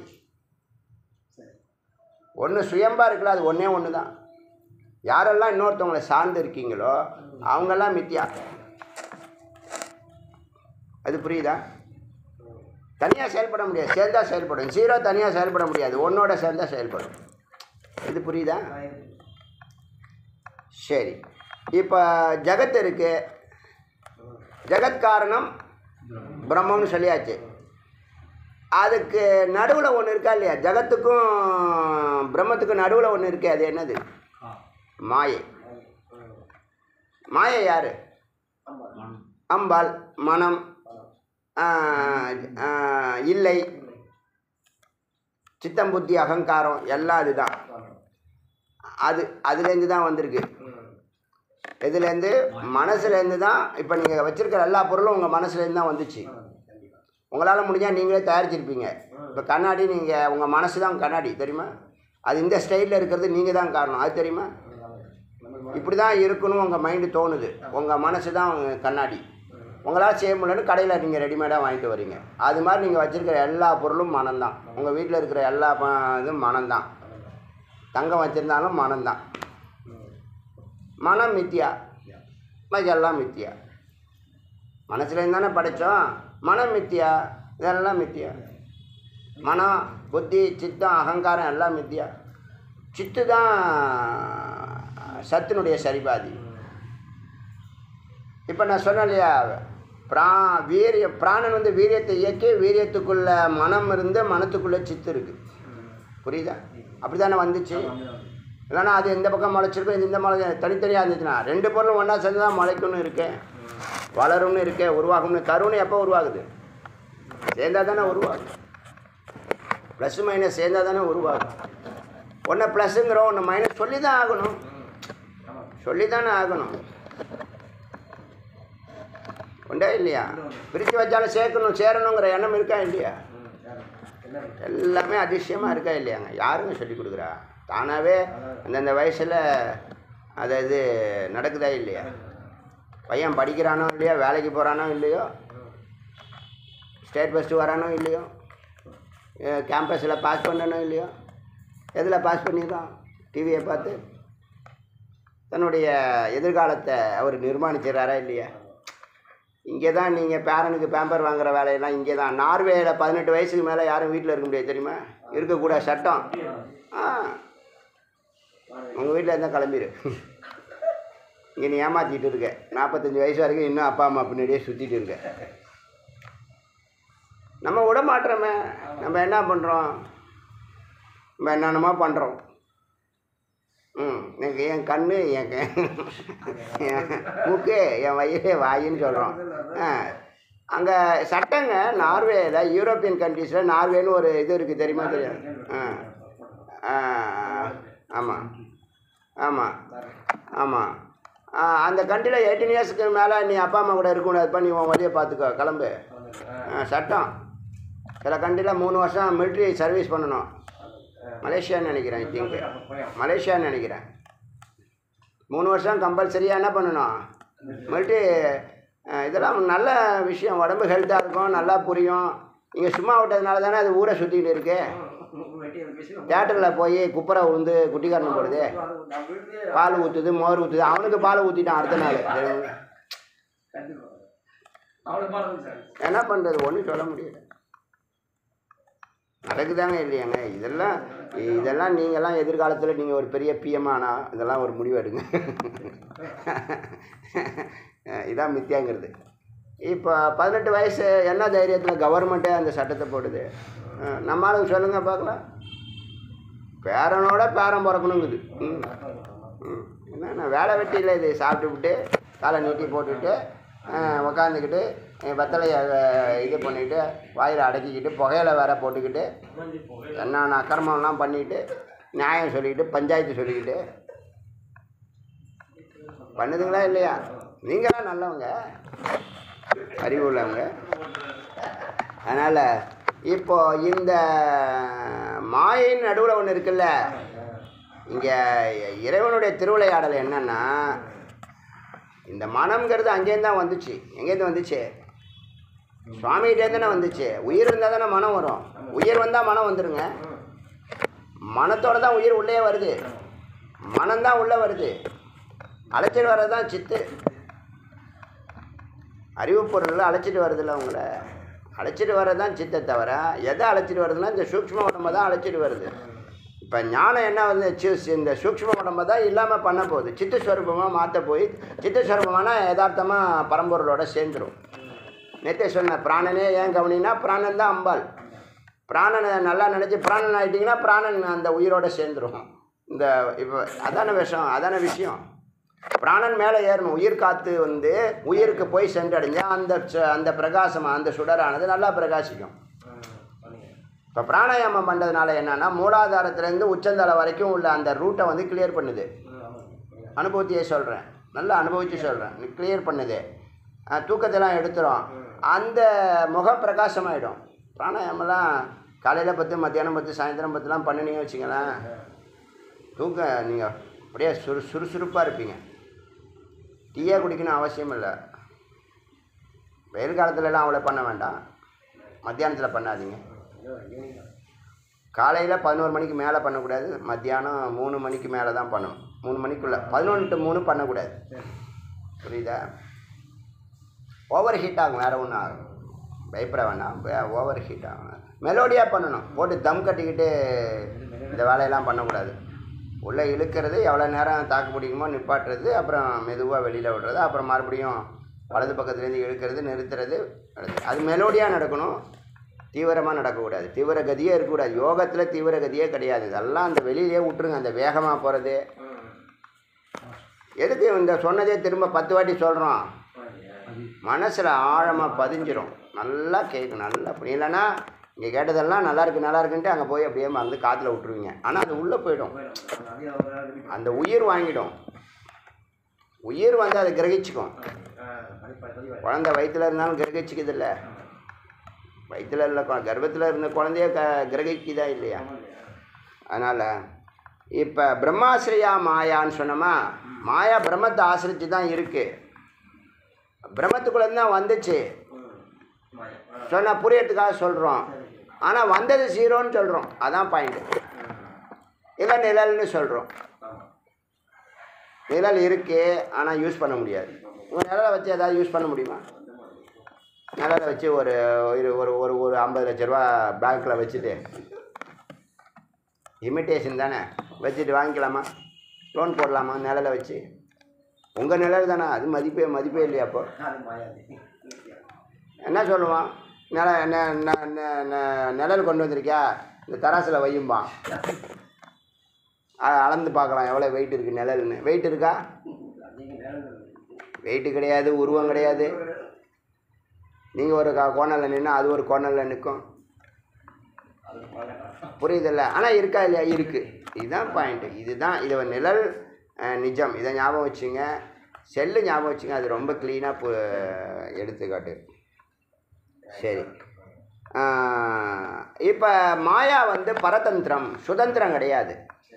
ஒன்று சுயம்பா இருக்கலாம் அது ஒன்றே ஒன்று தான் யாரெல்லாம் இன்னொருத்தவங்களை சார்ந்து இருக்கீங்களோ அவங்கெல்லாம் மித்தியா அது புரியுதா தனியாக செயல்பட முடியாது சேர்ந்தா செயல்படும் ஜீரோ தனியாக செயல்பட முடியாது ஒன்னோட சேர்ந்தா செயல்படும் இது புரியுதா சரி இப்போ ஜகத் இருக்கு ஜகத் காரணம் பிரம்மம்னு சொல்லியாச்சு அதுக்கு நடுவில் ஒன்று இருக்கா இல்லையா ஜகத்துக்கும் பிரம்மத்துக்கும் நடுவில் ஒன்று இருக்கே அது என்னது கா மாயை மாயை யார் மனம் அம்பாள் மனம் ஆஹ், ஆஹ், இல்லை சித்தம் புத்தி அகங்காரம் எல்லாம் அதுதான் அது அதுலேருந்து தான் வந்திருக்கு இதுலேருந்து மனசுலேருந்து தான் இப்போ நீங்கள் வச்சுருக்கிற எல்லா பொருளும் உங்கள் மனசுலேருந்து தான் வந்துச்சு உங்களால் முடிஞ்சால் நீங்களே தயாரிச்சிருப்பீங்க இப்போ கண்ணாடி நீங்கள் உங்கள் மனசு தான் கண்ணாடி தெரியுமா அது இந்த ஸ்டைலில் இருக்கிறது நீங்கள் தான் காரணம் அது தெரியுமா இப்படி தான் இருக்கணும் உங்கள் மைண்டு தோணுது உங்கள் மனசு தான் உங்க கண்ணாடி உங்களால் செய்ய முடியலன்னு கடையில் நீங்கள் ரெடிமேடாக வாங்கிட்டு வரீங்க அது மாதிரி நீங்கள் வச்சுருக்கிற எல்லா பொருளும் மனம்தான் உங்கள் வீட்டில் இருக்கிற எல்லா ப- இதுவும் மனம்தான் தங்கம் வச்சுருந்தாலும் மனம்தான் மனம் மித்தியா பாக்கி எல்லாம் மித்தியா மனசுலேருந்து தானே படைத்தோம் மனம் மித்தியா இதெல்லாம் மித்தியா மனம் புத்தி சித்தம் அகங்காரம் எல்லாம் மித்தியா சித்து தான் சத்தினுடைய சரிபாதி இப்போ நான் சொன்னேன் இல்லையா பிரா வீரிய பிராணன் வந்து வீரியத்தை இயக்கி வீரியத்துக்குள்ள மனம் இருந்து மனத்துக்குள்ளே சித்து இருக்குது புரியுதா அப்படி தானே வந்துச்சு இல்லைன்னா அது எந்த பக்கம் முளைச்சிருக்கும் இது இந்த முளை தனித்தனியாக இருந்துச்சுன்னா ரெண்டு பொருளும் ஒன்றா சேர்ந்து தான் முளைக்கும்னு இருக்கேன் வளரும்னு இருக்கேன் உருவாகும்னு கருன்னு எப்போ உருவாகுது சேர்ந்தா தானே உருவாகுது ப்ளஸ் மைனஸ் சேர்ந்தா தானே உருவாகும் ஒன்றை ப்ளஸ்ஸுங்கிறோம் ஒன்று மைனஸ் சொல்லி தான் ஆகணும் சொல்லி தானே ஆகணும் உண்டா இல்லையா பிரித்து வச்சாலும் சேர்க்கணும் சேரணுங்கிற எண்ணம் இருக்கா இல்லையா எல்லாமே அதிசயமாக இருக்கா இல்லையாங்க யாருங்க சொல்லி கொடுக்குறா தானாகவே அந்தந்த வயசில் அது இது நடக்குதா இல்லையா பையன் படிக்கிறானோ இல்லையோ வேலைக்கு போகிறானோ இல்லையோ ஸ்டேட் ஃபஸ்ட்டு வரானோ இல்லையோ கேம்பஸில் பாஸ் பண்ணனோ இல்லையோ எதில் பாஸ் பண்ணிடுறான் டிவியை பார்த்து தன்னுடைய எதிர்காலத்தை அவர் நிர்மாணிச்சிடறாரா இல்லையா இங்கே தான் நீங்கள் பேரனுக்கு பேம்பர் வாங்குற வேலையெல்லாம் இங்கே தான் நார்வேயில் பதினெட்டு வயசுக்கு மேலே யாரும் வீட்டில் இருக்க முடியாது தெரியுமா இருக்கக்கூடாது சட்டம் ஆ உங்கள் வீட்டில் இருந்தால் கிளம்பிடு இங்கே நீ ஏமாற்றிட்டு இருக்க நாற்பத்தஞ்சு வயசு வரைக்கும் இன்னும் அப்பா அம்மா பின்னாடியே சுற்றிட்டு இருக்க நம்ம விட மாட்டோமே நம்ம என்ன பண்ணுறோம் நம்ம என்னென்னமோ பண்ணுறோம் ம் எனக்கு என் கண்ணு என் க- என் மூக்கு என் வயிறு வாயின்னு சொல்கிறோம் ஆ அங்கே சட்டங்க நார்வேயில் யூரோப்பியன் கண்ட்ரீஸில் நார்வேன்னு ஒரு இது இருக்குது தெரியுமா தெரியும் ஆ ஆமாம் ஆமாம் ஆமாம் அந்த கண்ட்ரியில் எயிட்டீன் இயர்ஸ்க்கு மேலே நீ அப்பா அம்மா கூட இருக்கக்கூடாதுப்பா நீ உன் வழியை பார்த்துக்கோ கிளம்பு ஆ, சட்டம் சில கண்ட்ரியில் மூணு வருஷம் மிலிட்ரி சர்வீஸ் பண்ணணும் மலேசியான்னு நினைக்கிறேன் ஐ திங்க் மலேசியான்னு நினைக்கிறேன் மூணு வருஷம் கம்பல்சரியாக என்ன பண்ணணும் மிலிட்ரி இதெல்லாம் நல்ல விஷயம் உடம்பு ஹெல்த்தாக இருக்கும் நல்லா புரியும் நீங்கள் சும்மா விட்டதுனால தானே அது ஊரை சுற்றிக்கிட்டு இருக்கு தேட்டரில் போய் குப்பரை உளுந்து குட்டிக்காரன் போடுது பால் ஊற்றுது மோர் ஊற்றுது அவனுக்கு பால் ஊற்றிட்டான் அடுத்த நாள் என்ன பண்ணுறது ஒன்றும் சொல்ல முடியல நடக்குதாங்க இல்லையாங்க இதெல்லாம் இதெல்லாம் நீங்கள்லாம் எதிர்காலத்தில் நீங்கள் ஒரு பெரிய பிஎம் ஆனா இதெல்லாம் ஒரு முடிவு எடுங்க இதான் மித்தியாங்கிறது இப்போ பதினெட்டு வயசு என்ன தைரியத்தில் கவர்மெண்ட்டே அந்த சட்டத்தை போடுது அஹ் நம்ம ஆளுங்க சொல்லுங்க பார்க்கலாம் பேரனோட பேரன் பிறக்கணுங்குது ம் ம். என்னண்ணா வேலை வெட்டியில் இது சாப்பிட்டுவிட்டு காலை நீட்டி போட்டுவிட்டு உக்காந்துக்கிட்டு வெத்தலையை அஹ், இது பண்ணிக்கிட்டு வாயில் அடக்கிக்கிட்டு புகையில வேற போட்டுக்கிட்டு என்னென்ன அக்கிரமம்லாம் பண்ணிக்கிட்டு நியாயம் சொல்லிக்கிட்டு பஞ்சாயத்து சொல்லிக்கிட்டு பண்ணுதுங்களா இல்லையா நீங்களாம் நல்லவங்க அறிவு உள்ளவங்க அதனால் இப்போ இந்த மாயின் நடுவில் ஒன்று இருக்குல்ல இங்கே இறைவனுடைய திருவிளையாடல் என்னன்னா இந்த மனம்ங்கிறது அங்கேருந்து தான் வந்துச்சு எங்கேருந்து வந்துச்சு சுவாமிகிட்டே தானே வந்துச்சு உயிர் இருந்தால் தானே மனம் வரும் உயிர் வந்தால் மனம் வந்துருங்க மனத்தோட தான் உயிர் உள்ளே வருது மனம்தான் உள்ளே வருது அழைச்சிட்டு வர்றது தான் சித்து அறிவு பொருள் அழைச்சிட்டு வருதுல்ல உங்களை அழைச்சிட்டு வர்றது தான் சித்தை தவிர எதை அழைச்சிட்டு வருதுன்னா இந்த சூக்ஷ்ம உடம்பை தான் அழைச்சிட்டு வருது இப்போ ஞானம் என்ன வந்து சி- இந்த சூக்ஷ்ம உடம்பை தான் இல்லாமல் பண்ண போகுது சித்து ஸ்வரூபமாக மாற்ற போய் சித்து ஸ்வரூபமான யதார்த்தமாக பரம்பொருளோட சேர்ந்துடும் நேத்தே சொன்ன பிராணனே ஏன் கவனினா பிராணன் தான் அம்பாள் பிராணனை நல்லா நினச்சி பிராணன் ஆகிட்டிங்கன்னா பிராணன் அந்த உயிரோட சேர்ந்துரும் இந்த இப்போ அதான விஷயம் அதான விஷயம் பிராணன் மேலே ஏறணும் உயிர் காத்து வந்து உயிருக்கு போய் சென்றடைஞ்சா அந்த ச- அந்த பிரகாசம் அந்த சுடரானது நல்லா பிரகாசிக்கும் இப்போ பிராணாயாமம் பண்ணுறதுனால என்னன்னா மூலாதாரத்துலேருந்து உச்சந்தலை வரைக்கும் உள்ள அந்த ரூட்டை வந்து கிளியர் பண்ணுது அனுபவத்தையே சொல்கிறேன் நல்லா அனுபவித்து சொல்கிறேன் கிளியர் பண்ணுது அஹ் தூக்கத்தெல்லாம் எடுத்துரும் அந்த முகம் பிரகாசமாயிடும் பிராணாயாமம்லாம் காலையில் பத்து மத்தியானம் பத்து சாயந்தரம் பத்துலாம் பண்ணினீங்க வச்சுங்களேன் தூக்க நீங்கள் அப்படியே சுறு சுறுசுறுப்பாக இருப்பீங்க டீயே குடிக்கணும் அவசியம் இல்லை வெயில் காலத்துலலாம் அவ்வளோ பண்ண வேண்டாம் மத்தியானத்தில் பண்ணாதீங்க காலையில் பதினோரு மணிக்கு மேலே பண்ணக்கூடாது மத்தியானம் மூணு மணிக்கு மேலே தான் பண்ணணும் மூணு மணிக்குள்ளே பதினொன்று டு மூணு பண்ணக்கூடாது புரியுதா ஓவர் ஹீட் ஆகும் வேறு ஒன்றும் ஆகும் பயப்பட வேண்டாம் ஓவர் ஹீட் ஆகும் மெலோடியாக பண்ணணும் போட்டு தம் கட்டிக்கிட்டு இந்த வேலையெல்லாம் பண்ணக்கூடாது உள்ளே இழுக்கிறது எவ்வளோ நேரம் தாக்கு பிடிக்குமோ நிப்பாட்டுறது அப்புறம் மெதுவாக வெளியில் விடுறது அப்புறம் மறுபடியும் வலது பக்கத்துலேருந்து இழுக்கிறது நிறுத்துறது அடுத்து. அது மெலோடியாக நடக்கணும் தீவிரமாக நடக்கக்கூடாது தீவிர கதியே இருக்கக்கூடாது யோகத்தில் தீவிர கதியே கிடையாது இதெல்லாம் அந்த வெளியிலே விட்டுருங்க அந்த வேகமாக போகிறது எதுக்கு இந்த சொன்னதே திரும்ப பத்து வாட்டி சொல்கிறோம் மனசில் ஆழமாக பதிஞ்சிரும் நல்லா கேட்கும் நல்லா புரியும் இல்லைன்னா இங்கே கேட்டதெல்லாம் நல்லா இருக்கு நல்லா இருக்குன்ட்டு அங்கே போய் அப்படியே வந்து காற்றுல விட்டுருவீங்க ஆனால் அது உள்ளே போயிடும் அந்த உயிர் வாங்கிடும் உயிர் வந்து அதை கிரகிச்சுக்கும் குழந்தை வயிற்றுல இருந்தாலும் கிரகிச்சிக்குது இல்லை வயிற்றுல இல்லை கர்ப்பத்தில் இருந்த குழந்தைய க கிரகிக்குதா இல்லையா அதனால் இப்போ பிரம்மாசிரியா மாயான்னு சொன்னோமா மாயா பிரம்மத்தை ஆசிரிச்சு தான் இருக்குது பிரம்மத்துக்குள்ளேருந்து தான் வந்துச்சு சொன்னால் புரியறதுக்காக சொல்கிறோம் ஆனால் வந்தது ஜீரோன்னு சொல்கிறோம் அதான் பாயிண்ட்டு இல்லை நிழல்னு சொல்கிறோம் நிழல் இருக்கு ஆனால் யூஸ் பண்ண முடியாது உங்கள் நிழலை வச்சு ஏதாவது யூஸ் பண்ண முடியுமா நிழலை வச்சு ஒரு ஒரு ஒரு ஒரு ஒரு ஐம்பது லட்ச ரூபா பேங்க்கில் வச்சுட்டு இமிட்டேஷன் தானே வச்சுட்டு வாங்கிக்கலாமா லோன் போடலாமா நிழலை வச்சு உங்கள் நிழல் தானே அது மதிப்பே மதிப்பே இல்லையா அப்போ என்ன சொல்லுவான் நில நெ- நெ- நெ- நெ- நிழல் கொண்டு வந்திருக்கியா இந்த தராசில் வையும்பான் அ- அளந்து பார்க்கலாம் எவ்வளோ வெயிட் இருக்குது நிழல்னு வெயிட் இருக்கா வெயிட்டு கிடையாது உருவம் கிடையாது நீங்கள் ஒரு க- கோணலில் நின்று அது ஒரு கோணலில் நிற்கும் புரியுதில்ல ஆனால் இருக்கா இல்லையா இருக்குது இதுதான் பாயிண்ட்டு இதுதான் இது ஒரு நிழல் அஹ், நிஜம் இதை ஞாபகம் வச்சுங்க செல்லு ஞாபகம் வச்சுங்க அது ரொம்ப க்ளீனாக எடுத்துக்காட்டு சரி இப்போ மாயா வந்து பரதந்திரம் சுதந்திரம் கிடையாது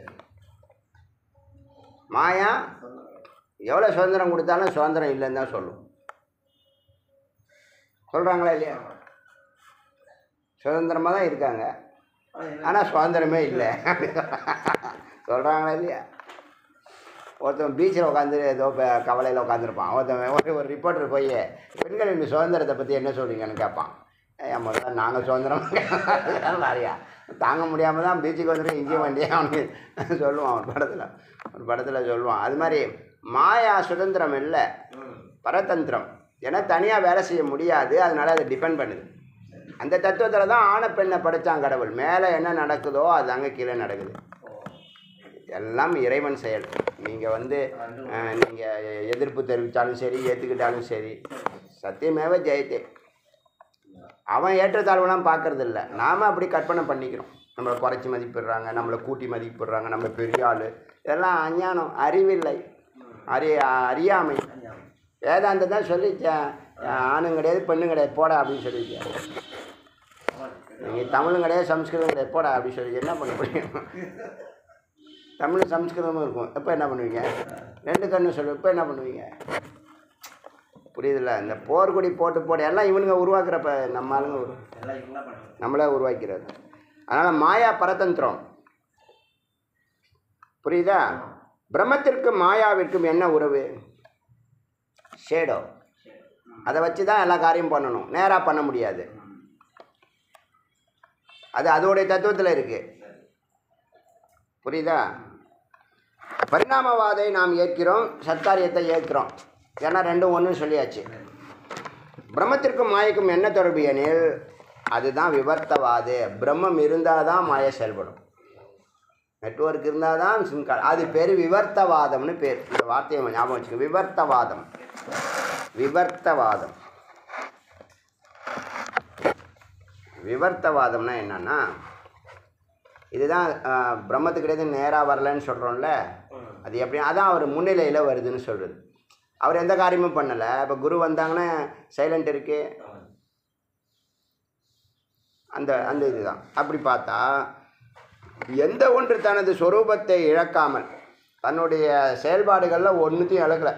மாயா எவ்வளோ சுதந்திரம் கொடுத்தாலும் சுதந்திரம் இல்லைன்னு தான் சொல்லும் சொல்கிறாங்களா இல்லையா சுதந்திரமாக தான் இருக்காங்க ஆனால் சுதந்திரமே இல்லை சொல்கிறாங்களா இல்லையா ஒருத்தன் பீச்சில் உட்காந்து ஏதோ ப- கவலையில் உட்காந்துருப்பான் ஒருத்தன் ஒரு ஒரு ரிப்போர்ட்டர் போய் பெண்களின் சுதந்திரத்தை பற்றி என்ன சொல்றீங்கன்னு கேட்பான் ஏன் முதல்ல நாங்கள் சுதந்திரம் நிறையா தாங்க முடியாமல் தான் பீச்சுக்கு வந்துட்டு இங்கேயும் வண்டியா அவனுக்கு சொல்லுவான் ஒரு படத்தில் ஒரு படத்தில் சொல்லுவான் அது மாதிரி மாயா சுதந்திரம் இல்லை பரதந்திரம் ஏன்னா தனியாக வேலை செய்ய முடியாது அதனால அதை டிபெண்ட் பண்ணுது அந்த தத்துவத்தில் தான் ஆணை பெண்ணை படைச்சான் கடவுள் மேலே என்ன நடக்குதோ அது அங்கே கீழே நடக்குது எல்லாம் இறைவன் செயல் நீங்கள் வந்து நீங்கள் எதிர்ப்பு தெரிவித்தாலும் சரி ஏற்றுக்கிட்டாலும் சரி சத்தியமேவ ஜெயத்தே அவன் ஏற்றத்தாழ்வுலாம் பார்க்கறது இல்லை நாம் அப்படி கற்பனை பண்ணிக்கிறோம் நம்மளை குறைச்சி மதிப்பிடுறாங்க நம்மளை கூட்டி மதிப்பிடுறாங்க நம்ம பெரிய ஆள் இதெல்லாம் அஞ்ஞானம் அறிவில்லை அறி அறியாமை வேதாந்தம் தான் சொல்லிச்ச ஆணும் கிடையாது பெண்ணும் கிடையாது போடா அப்படின்னு சொல்லிச்சேன் நீங்கள் தமிழும் கிடையாது சம்ஸ்கிருதம் கிடையாது போடா அப்படின்னு சொல்லி என்ன பண்ண முடியும் தமிழ் சம்ஸ்கிருதமும் இருக்கும் எப்போ என்ன பண்ணுவீங்க ரெண்டு கண்ணு சொல்லு இப்போ என்ன பண்ணுவீங்க புரியுதுல்ல இந்த போர்க்கொடி போட்டு போட்டு எல்லாம் இவனுங்க உருவாக்குறப்ப நம்ம ஆளுங்க உரு எல்லாம் இவங்களா பண்ணுறது நம்மளே உருவாக்கிறது அதனால் மாயா பரதந்திரம் புரியுதா பிரம்மத்திற்கும் மாயாவிற்கும் என்ன உறவு ஷேடோ அதை வச்சு தான் எல்லா காரியம் பண்ணணும் நேராக பண்ண முடியாது அது அதோடைய தத்துவத்தில் இருக்குது புரியுதா பரிணாமவாதை நாம் ஏற்கிறோம் சத்காரியத்தை ஏற்கிறோம் ஏன்னா ரெண்டும் ஒன்றுன்னு சொல்லியாச்சு பிரம்மத்திற்கும் மாயைக்கும் என்ன தொடர்பு எனில் அதுதான் விவர்த்தவாது பிரம்மம் இருந்தால் தான் மாயை செயல்படும் நெட்வொர்க் இருந்தால் தான் சிம் கார்டு அது பேர் விவர்த்தவாதம்னு பேர் இந்த வார்த்தையை ஞாபகம் வச்சுக்கோங்க விவர்த்தவாதம் விவர்த்தவாதம் விவர்த்தவாதம்னா என்னன்னா இதுதான் ஆஹ், பிரம்மத்துக்கிட்டே நேராக வரலன்னு சொல்கிறோம்ல அது எப்படி அதான் அவர் முன்னிலையில் வருதுன்னு சொல்கிறது அவர் எந்த காரியமும் பண்ணலை இப்போ குரு வந்தாங்கன்னா சைலண்ட் இருக்கு அந்த அந்த இதுதான் அப்படி பார்த்தா எந்த ஒன்று தனது சொரூபத்தை இழக்காமல் தன்னுடைய செயல்பாடுகளில் ஒன்றுத்தையும் இழக்கலை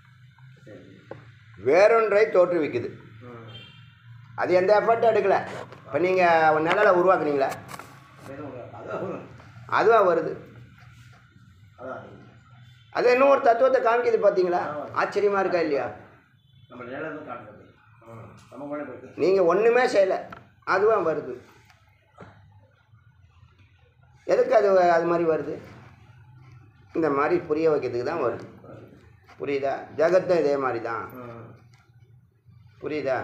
வேறொன்றை தோற்றுவிக்குது அது எந்த எஃபர்ட்டும் எடுக்கலை இப்போ நீங்கள் நிழலை உருவாக்குனீங்களா அதான் அதுவாக வருது அதான் அது இன்னும் ஒரு தத்துவத்தை காமிக்குது பார்த்தீங்களா ஆச்சரியமாக இருக்கா இல்லையா நம்ம நேரம் காட்டுறது நம்ம கூட போயிட்டு நீங்கள் ஒன்றுமே செய்யலை அதுவும் வருது எதுக்கு அது அது மாதிரி வருது இந்த மாதிரி புரிய வைக்கிறதுக்கு தான் வருது புரியுதா ஜெகத்தும் இதே மாதிரி தான் புரியுதா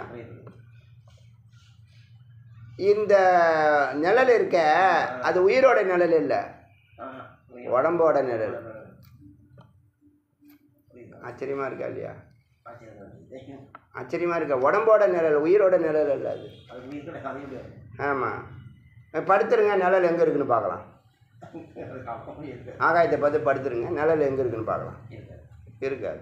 இந்த நிழல் இருக்க அது உயிரோட நிழல் இல்லை உடம்போட நிழல் ஆச்சரியமாக இருக்கா இல்லையா ஆச்சரியமாக இருக்கா உடம்போட நிழல் உயிரோட நிழல் இல்லை அது அது நீ கூட கதைய முடியாது ஆமாம் படுத்துருங்க நிழல் எங்கே இருக்குன்னு பார்க்கலாம் அது காப்ப முடியாது ஆகாயத்தை பார்த்து படுத்துருங்க நிழல் எங்கே இருக்குன்னு பார்க்கலாம் இருக்காது இருக்காது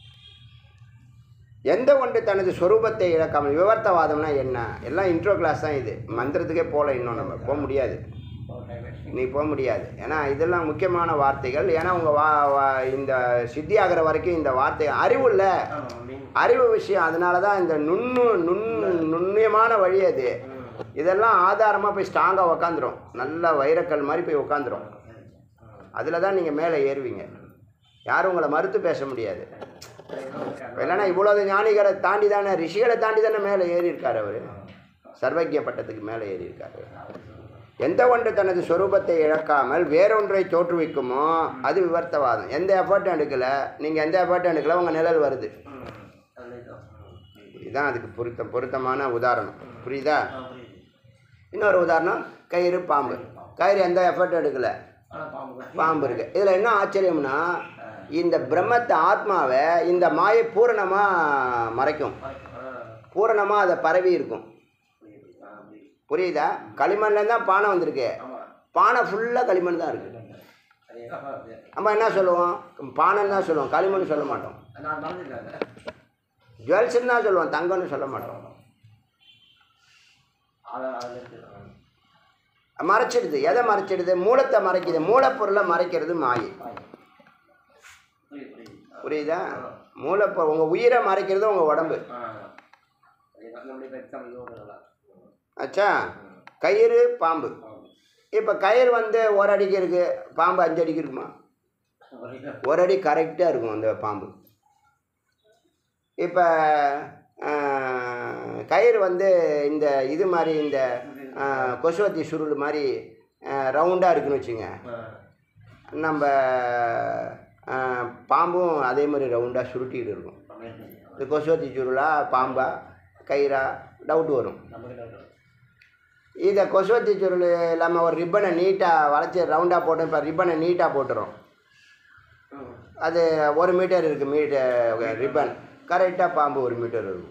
எந்த ஒன்று தனது சொரூபத்தை இழக்காமல் விவர்த்தவாதம்னா என்ன எல்லாம் இன்ட்ரோ கிளாஸ் தான் இது மந்திரத்துக்கே போகல இன்னும் நம்ம போக முடியாது நீ போக முடியாது ஏன்னா இதெல்லாம் முக்கியமான வார்த்தைகள் ஏன்னா உங்கள் வா வா- இந்த சித்தி ஆகிற வரைக்கும் இந்த வார்த்தை அறிவு இல்லை அறிவு விஷயம் அதனால தான் இந்த நுண்ணு நுண் நுண்ணியமான வழி அது இதெல்லாம் ஆதாரமாக போய் ஸ்ட்ராங்காக உக்காந்துரும் நல்ல வைரக்கல் மாதிரி போய் உக்காந்துரும் அதில் தான் நீங்கள் மேலே ஏறுவீங்க யாரும் உங்களை மறுத்து பேச முடியாது இல்லைன்னா இவ்வளவு ஞானிகளை தாண்டி தானே ரிஷிகளை தாண்டி தானே மேலே ஏறி இருக்கார் அவர் சர்வக்கிய பட்டத்துக்கு மேலே ஏறி இருக்காரு எந்த ஒன்று தனது சொரூபத்தை இழக்காமல் வேறொன்றை தோற்றுவிக்குமோ அது விவர்த்தவாதம் எந்த எஃபர்ட்டும் எடுக்கலை நீங்கள் எந்த எஃபர்ட்டும் எடுக்கல உங்கள் நிழல் வருது இதுதான் அதுக்கு பொருத்தம் பொருத்தமான உதாரணம் புரியுதா இன்னொரு உதாரணம் கயிறு பாம்பு கயிறு எந்த எஃபர்ட்டும் எடுக்கலை பாம்பு இருக்கு இதில் என்ன ஆச்சரியம்னா இந்த பிரம்மத்தை ஆத்மாவை இந்த மாயை பூரணமாக மறைக்கும் பூரணமாக அதை பரவி இருக்கும் புரியுதா களிமண்ல தான் பானை வந்திருக்கு பானை ஃபுல்லாக களிமண் தான் இருக்குது நம்ம என்ன சொல்லுவோம் பானைன்னு தான் சொல்லுவோம் களிமண் சொல்ல மாட்டோம் நான் மறந்துட்டேன் ஜுவல்ஸ்ன்னு தான் சொல்லுவோம் தங்கம்னு சொல்ல மாட்டோம் அதை அதில் இருக்கு மறைச்சிடுது எதை மறைச்சிடுது மூலத்தை மறைக்குது மூலப்பொருளை மறைக்கிறது மாயை புரியுது புரியுது புரியுதா மூலப்பொருள் உங்கள் உயிரை மறைக்கிறது உங்கள் உடம்பு ஆ அதுதான் நம்மளுடைய இப்போ எக்ஸாம் இது ஒன்று நல்லா ஆச்சா கயிறு பாம்பு இப்போ கயிறு வந்து ஒரு அடிக்கு இருக்குது பாம்பு அஞ்சு அடிக்கு இருக்குமா ஒரு அடி கரெக்டாக இருக்கும் அந்த பாம்பு இப்போ கயிறு வந்து இந்த இது மாதிரி இந்த ஆ, கொசுவத்தி சுருள் மாதிரி ரவுண்டாக இருக்குன்னு வச்சுங்க நம்ம ஆ, பாம்பும் அதே மாதிரி ரவுண்டாக சுருட்டிகிட்டு இருக்கும் இந்த கொசுவத்தி சுருளா பாம்பா கயிறா டவுட் வரும் நம்மளுக்கு இதை கொசுவத்தி சுருள் இல்லாமல் ஒரு ரிப்பனை நீட்டாக வளைச்சி ரவுண்டாக போட்டு இப்போ ரிப்பனை நீட்டாக போட்டுரும் ம் அது ஒரு மீட்டர் இருக்குது மீட்டர் ரிப்பன் கரெக்டாக பாம்பு ஒரு மீட்டர் இருக்கும்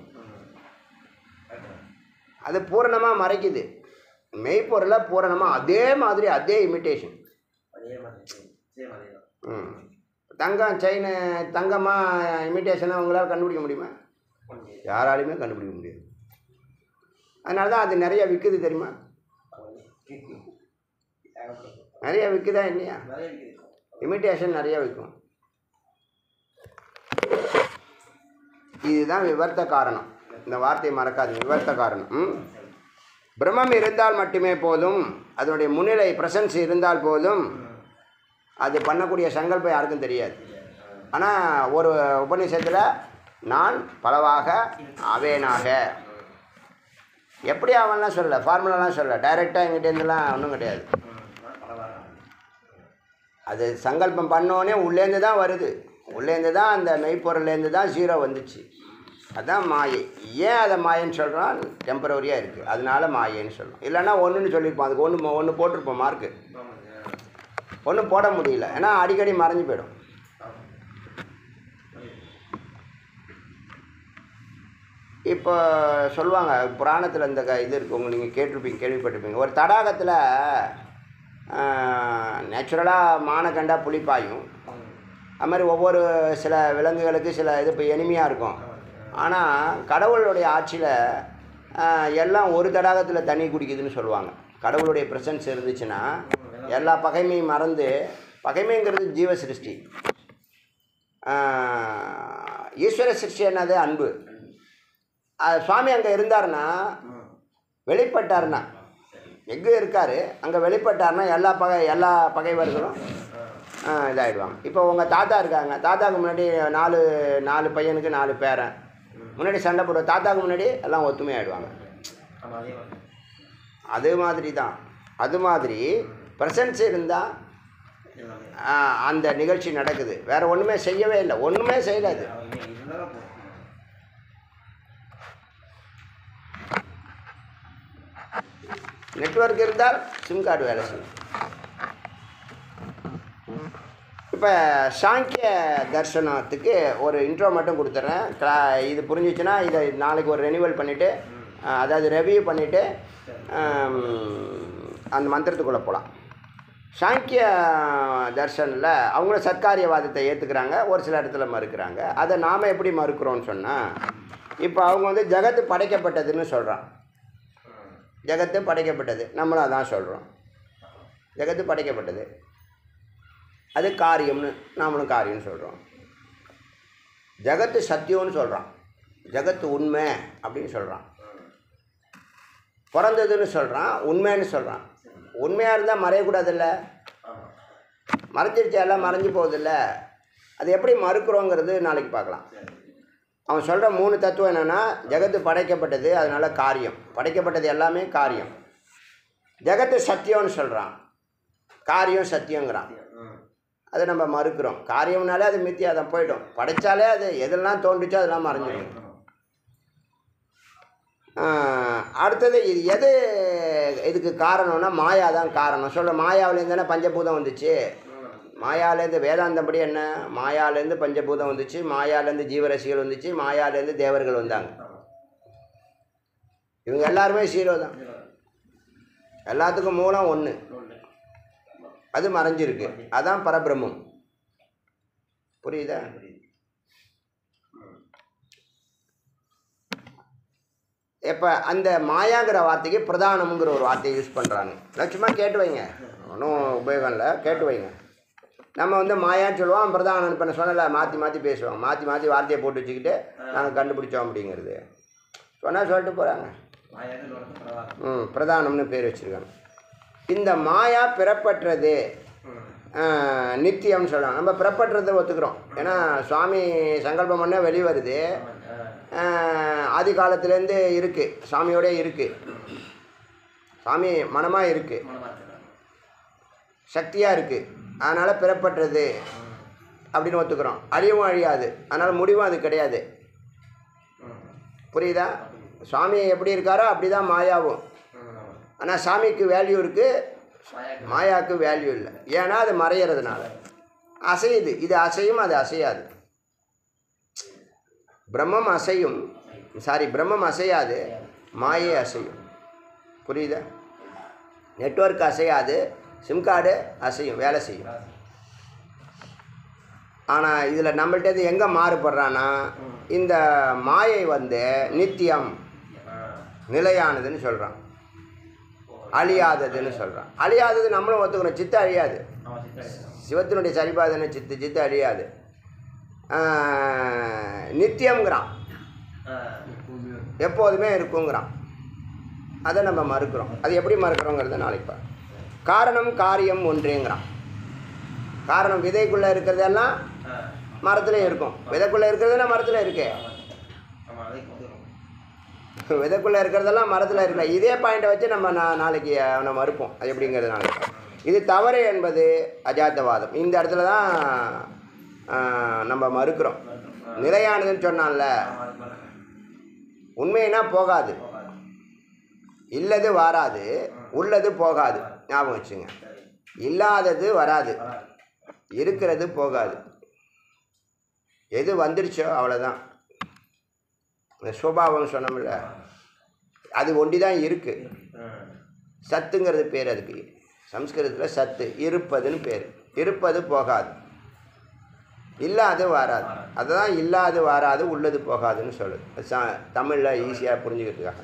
அது பூரணமாக மறைக்குது மெய்ப்பொருளை பூரணமாக அதே மாதிரி அதே இமிட்டேஷன் அதே மாதிரி சேம் அதே தான் ம் தங்கம் செயின் தங்கமாக இமிட்டேஷனை உங்களால் கண்டுபிடிக்க முடியுமா ஒன்று யாராலையுமே கண்டுபிடிக்க முடியாது அதனால தான் அது நிறைய விற்குது தெரியுமா நிறைய விற்குதா இல்லையா நிறைய இருக்குது இமிட்டேஷன் நிறைய விற்கும் இதுதான் விவர்த்த காரணம் இந்த வார்த்தையை மறக்காது விவர்த்த காரணம் ம்? பிரம்மம் இருந்தால் மட்டுமே போதும் அதனுடைய முன்னிலை பிரசன்ஸ் இருந்தால் போதும் அது பண்ணக்கூடிய சங்கல்பம் யாருக்கும் தெரியாது ஆனால் ஒரு உபநிஷத்தில் நான் பலவாக ஆவேனாக எப்படி அவன்லாம் சொல்லலை ஃபார்முலாலாம் சொல்லலை டைரெக்டாக எங்கிட்டேருந்துலாம் ஒன்றும் கிடையாது பரவாயில்ல அது சங்கல்பம் பண்ணோடனே உள்ளேருந்து தான் வருது உள்ளேருந்து தான் அந்த மெய்ப்பொருள்லேருந்து தான் ஜீரோ வந்துச்சு அதான் மாயை ஏன் அதை மாயைன்னு சொல்கிறோம் டெம்பரவரியாக இருக்குது அதனால மாயைன்னு சொல்கிறோம் இல்லைன்னா ஒன்றுன்னு சொல்லியிருப்போம் அதுக்கு ஒன்று ஒன்று போட்டிருப்போம் மார்க்கு ஒன்றும் போட முடியல ஏன்னா அடிக்கடி மறைஞ்சு போயிடும் இப்போ சொல்லுவாங்க புராணத்தில் இந்த க- இது இருக்கு உங்க நீங்கள் கேட்டிருப்பீங்க கேள்விப்பட்டிருப்பீங்க ஒரு தடாகத்தில் நேச்சுரலாக மானை கண்டா புலி பாயும் அது மாதிரி ஒவ்வொரு சில விலங்குகளுக்கு சில இது இப்போ எளிமையாக இருக்கும் ஆனால் கடவுளுடைய ஆட்சியில் எல்லாம் ஒரு தடாகத்தில் தண்ணி குடிக்குதுன்னு சொல்லுவாங்க கடவுளுடைய ப்ரெசன்ஸ் இருந்துச்சுன்னா எல்லா பகைமையும் மறந்து பகைமைங்கிறது ஜீவ சிருஷ்டி ஆஹ், ஈஸ்வர சிருஷ்டி என்னது அன்பு அது சுவாமி அங்கே இருந்தாருன்னா வெளிப்பட்டாருன்னா எங்கே இருக்கார் அங்கே வெளிப்பட்டாருன்னா எல்லா பகை எல்லா பகைவர்களும் ஆ, இதாயிடுவாங்க இப்போ உங்கள் தாத்தா இருக்காங்க தாத்தாவுக்கு முன்னாடி நாலு நாலு பையனுக்கு நாலு பேரன் முன்னாடி சண்டை போடுற தாத்தாவுக்கு முன்னாடி எல்லாம் ஒத்துமையாயிடுவாங்க ஆமாம் அதே மாதிரி அது மாதிரி தான் அது மாதிரி ப்ரெசன்ஸ் இருந்தால் எல்லாமே அந்த நிகழ்ச்சி நடக்குது வேற ஒன்றுமே செய்யவே இல்லை ஒன்றுமே செய்யல அது அவங்க இருந்தாலும் போதும் நெட்வொர்க் இருந்தால் சிம் கார்டு வேலை செய்யும் இப்போ சாங்கிய தர்சனத்துக்கு ஒரு இன்ட்ரோ மட்டும் கொடுத்துட்றேன் கிளா இது புரிஞ்சிச்சுன்னா இதை நாளைக்கு ஒரு ரெனிவல் பண்ணிவிட்டு அதாவது ரெவியூ பண்ணிவிட்டு அந்த மந்திரத்துக்குள்ளே போகலாம் சாங்கிய தர்ஷனில் அவங்களும் சத்காரியவாதத்தை ஏற்றுக்கிறாங்க ஒரு சில இடத்துல மறுக்கிறாங்க அதை நாம் எப்படி மறுக்கிறோம்னு சொன்னால் இப்போ அவங்க வந்து ஜகத்து படைக்கப்பட்டதுன்னு சொல்கிறான் ஜகத்து படைக்கப்பட்டது நம்மளும் அதான் சொல்கிறோம் ஜகத்து படைக்கப்பட்டது அது காரியம்னு நாமளும் காரியம்னு சொல்கிறோம் ஜகத்து சத்தியம்னு சொல்கிறான் ஜகத்து உண்மை அப்படின்னு சொல்கிறான் பிறந்ததுன்னு சொல்கிறான் உண்மைன்னு சொல்கிறான் உண்மையாக இருந்தால் மறையக்கூடாதுல்ல ஆமாம் மறைஞ்சிருச்சு எல்லாம் மறைஞ்சு போகுதுல்ல அது எப்படி மறுக்கிறோங்கிறது நாளைக்கு பார்க்கலாம் அவன் சொல்கிற மூணு தத்துவம் என்னென்னா ஜகத்து படைக்கப்பட்டது அதனால காரியம் படைக்கப்பட்டது எல்லாமே காரியம் ஜகத்து சத்தியம்னு சொல்கிறான் காரியம் சத்தியங்கிறான் ம் அதை நம்ம மறுக்கிறோம் காரியம்னாலே அது மித்தியா தான் போயிடும் படைச்சாலே அது எதெல்லாம் தோன்றுச்சோ அதெல்லாம் மறைஞ்சிடும் ஆமாம் ஆஹ், அடுத்தது இது எது இதுக்கு காரணம்னா மாயா தான் காரணம் சொல்ல மாயாவிலேருந்து தானே பஞ்சபூதம் வந்துச்சு மாயாலேருந்து வேதாந்தப்படி என்ன மாயாலேருந்து பஞ்சபூதம் வந்துச்சு மாயாலேருந்து ஜீவரசிகள் வந்துச்சு மாயாலேருந்து தேவர்கள் வந்தாங்க இவங்க எல்லாருமே சீரோ தான் எல்லாத்துக்கும் மூலம் ஒன்று ஒன்று அது மறைஞ்சிருக்கு அதான் பரபிரம்மம் புரியுதா இப்போ அந்த மாயாங்கிற வார்த்தைக்கு பிரதானம்ங்கிற ஒரு வார்த்தையை யூஸ் பண்ணுறாங்க நான் சும்மா கேட்டு வைங்க ஒன்றும் உபயோகம் இல்லை கேட்டு வைங்க நம்ம வந்து மாயான்னு சொல்லுவோம் பிரதானம் இப்போ நான் சொன்னல மாற்றி மாற்றி பேசுவோம் மாற்றி மாற்றி வார்த்தையை போட்டு வச்சுக்கிட்டு நாங்கள் கண்டுபிடிச்சோம் அப்படிங்கிறது சொன்னால் சொல்லிட்டு போகிறாங்க மாயாக்கு லோகத்து பிரவாகம் ம் பிரதானம்னு பேர் வச்சுருக்காங்க இந்த மாயா பிறப்பற்றது ஆஹ், நித்தியம்னு சொல்லலாம் நம்ம பிறப்பற்றதை ஒத்துக்கிறோம் ஏன்னா சுவாமி சங்கல்பம் பண்ண வெளி வருது ஆஹ், ஆதி காலத்துலேருந்து இருக்குது சாமியோடே இருக்குது சாமி மனமாக இருக்குது மனமாக இருக்கிறாங்க சக்தியாக இருக்குது அதனால் பிறப்பற்றது அப்படின்னு ஒத்துக்கிறோம் அழியவும் அழியாது அதனால் முடிவும் அது கிடையாது புரியுதா சுவாமி எப்படி இருக்காரோ அப்படி தான் மாயாவும் ஆனால் சாமிக்கு வேல்யூ இருக்குது மாயாக்கு மாயாவுக்கு வேல்யூ இல்லை ஏன்னா அது மறையிறதுனால அசையுது இது அசையும் அது அசையாது பிரம்மம் அசையும் சாரி பிரம்மம் அசையாது மாயை அசையும் புரியுதா நெட்வொர்க் அசையாது சிம் கார்டு அசையும் வேலை செய்யும் ஆனால் இதில் நம்மள்ட்ட எங்கே மாறுபடுறான்னா இந்த மாயை வந்து நித்தியம் நிலையானதுன்னு சொல்கிறான் அழியாததுன்னு சொல்கிறான் அழியாதது நம்மளும் ஒத்துக்கிறோம் சித்து அழியாது நம்ம சித்தம் சிவத்தினுடைய சரிபாதனை சித்து சித்து அழியாது ஆஹ், நித்தியம்ங்கிறான் எப்போதுமே எப்போதுமே இருக்குங்கிறான் அதை நம்ம மறுக்கிறோம் அது எப்படி மறுக்கிறோங்கிறத நாளைக்கு பார்ப்போம். காரணம் காரியம் ஒன்றேங்கிறான் காரணம் விதைக்குள்ளே இருக்கிறதெல்லாம் மரத்துலேயும் இருக்கும் விதைக்குள்ளே இருக்கிறதெல்லாம் மரத்தில் இருக்கே நம்ம அதை கொண்டு விதைக்குள்ளே இருக்கிறதெல்லாம் மரத்தில் இருக்கல இதே பாயிண்ட்டை வச்சு நம்ம நா- நாளைக்கு அவனை மறுப்போம் அது எப்படிங்கிறது நாளைக்கு பார்ப்போம். இது தவறு என்பது அஜாத்தவாதம் இந்த இடத்துல தான் ஆஹ், நம்ம மறுக்கிறோம் நிலையானதுன்னு சொன்னான்ல உண்மைனா போகாது இல்லது வராது உள்ளது போகாது ஞாபகம் வச்சுங்க இல்லாதது வராது இருக்கிறது போகாது எது வந்துடுச்சோ அவ்வளோதான் இந்த சுபாவம் சொன்னோம்ல அது ஒண்டி தான் இருக்குது சத்துங்கிறது பேர் அதுக்கு சம்ஸ்கிருதத்தில் சத்து இருப்பதுன்னு பேர் இருப்பது போகாது இல்லாது வராது அதுதான் இல்லாது வராது உள்ளது போகாதுன்னு சொல்லுது ச தமிழில் ஈஸியாக புரிஞ்சுக்கிறதுக்காக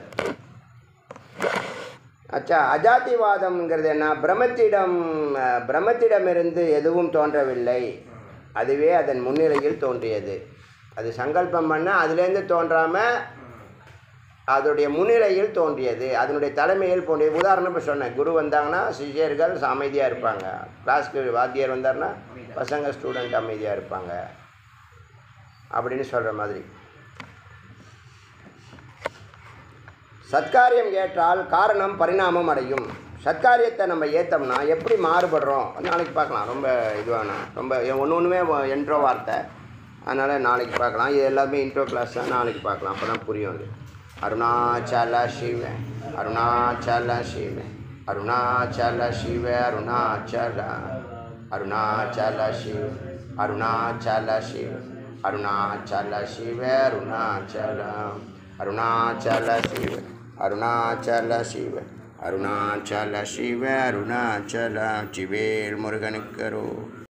அச்சா அஜாதிவாதம்ங்கிறது என்ன பிரம்மத்திடம் அஹ், பிரம்மத்திடமிருந்து எதுவும் தோன்றவில்லை அதுவே அதன் முன்னிலையில் தோன்றியது அது சங்கல்பம் பண்ண அதுலேருந்து தோன்றாமல் அதோடைய முன்னிலையில் தோன்றியது அதனுடைய தலைமையில் தோன்றியது உதாரணம் இப்போ சொன்னேன் குரு வந்தாங்கன்னா சிஷியர்கள் அமைதியாக இருப்பாங்க கிளாஸ்க்கு வாத்தியார் வந்தாருன்னா பசங்க ஸ்டூடெண்ட் அமைதியாக இருப்பாங்க அப்படின்னு சொல்கிற மாதிரி சத்காரியம் ஏற்றால் காரணம் பரிணாமம் அடையும் சத்காரியத்தை நம்ம ஏற்றோம்னா எப்படி மாறுபடுறோம் நாளைக்கு பார்க்கலாம் ரொம்ப இதுவான ரொம்ப ஒன்று ஒன்றுமே என்ட்ரோ வார்த்தை அதனால் நாளைக்கு பார்க்கலாம் இது எல்லாமே இன்ட்ரோ கிளாஸ் தான் நாளைக்கு பார்க்கலாம் அப்போ தான் புரியும் அது அருணாச்சல சிவ அருணாச்சல சிவ அருணாச்சல சிவ அருணாச்சல அருணாச்சல சிவ அருணாச்சல சிவ அருணாச்சல சிவ அருணாச்சல அருணாச்சல சிவ அருணாச்சல சிவ அருணாச்சல சிவ அருணாச்சல சிவேல் முருகனுக்கரோ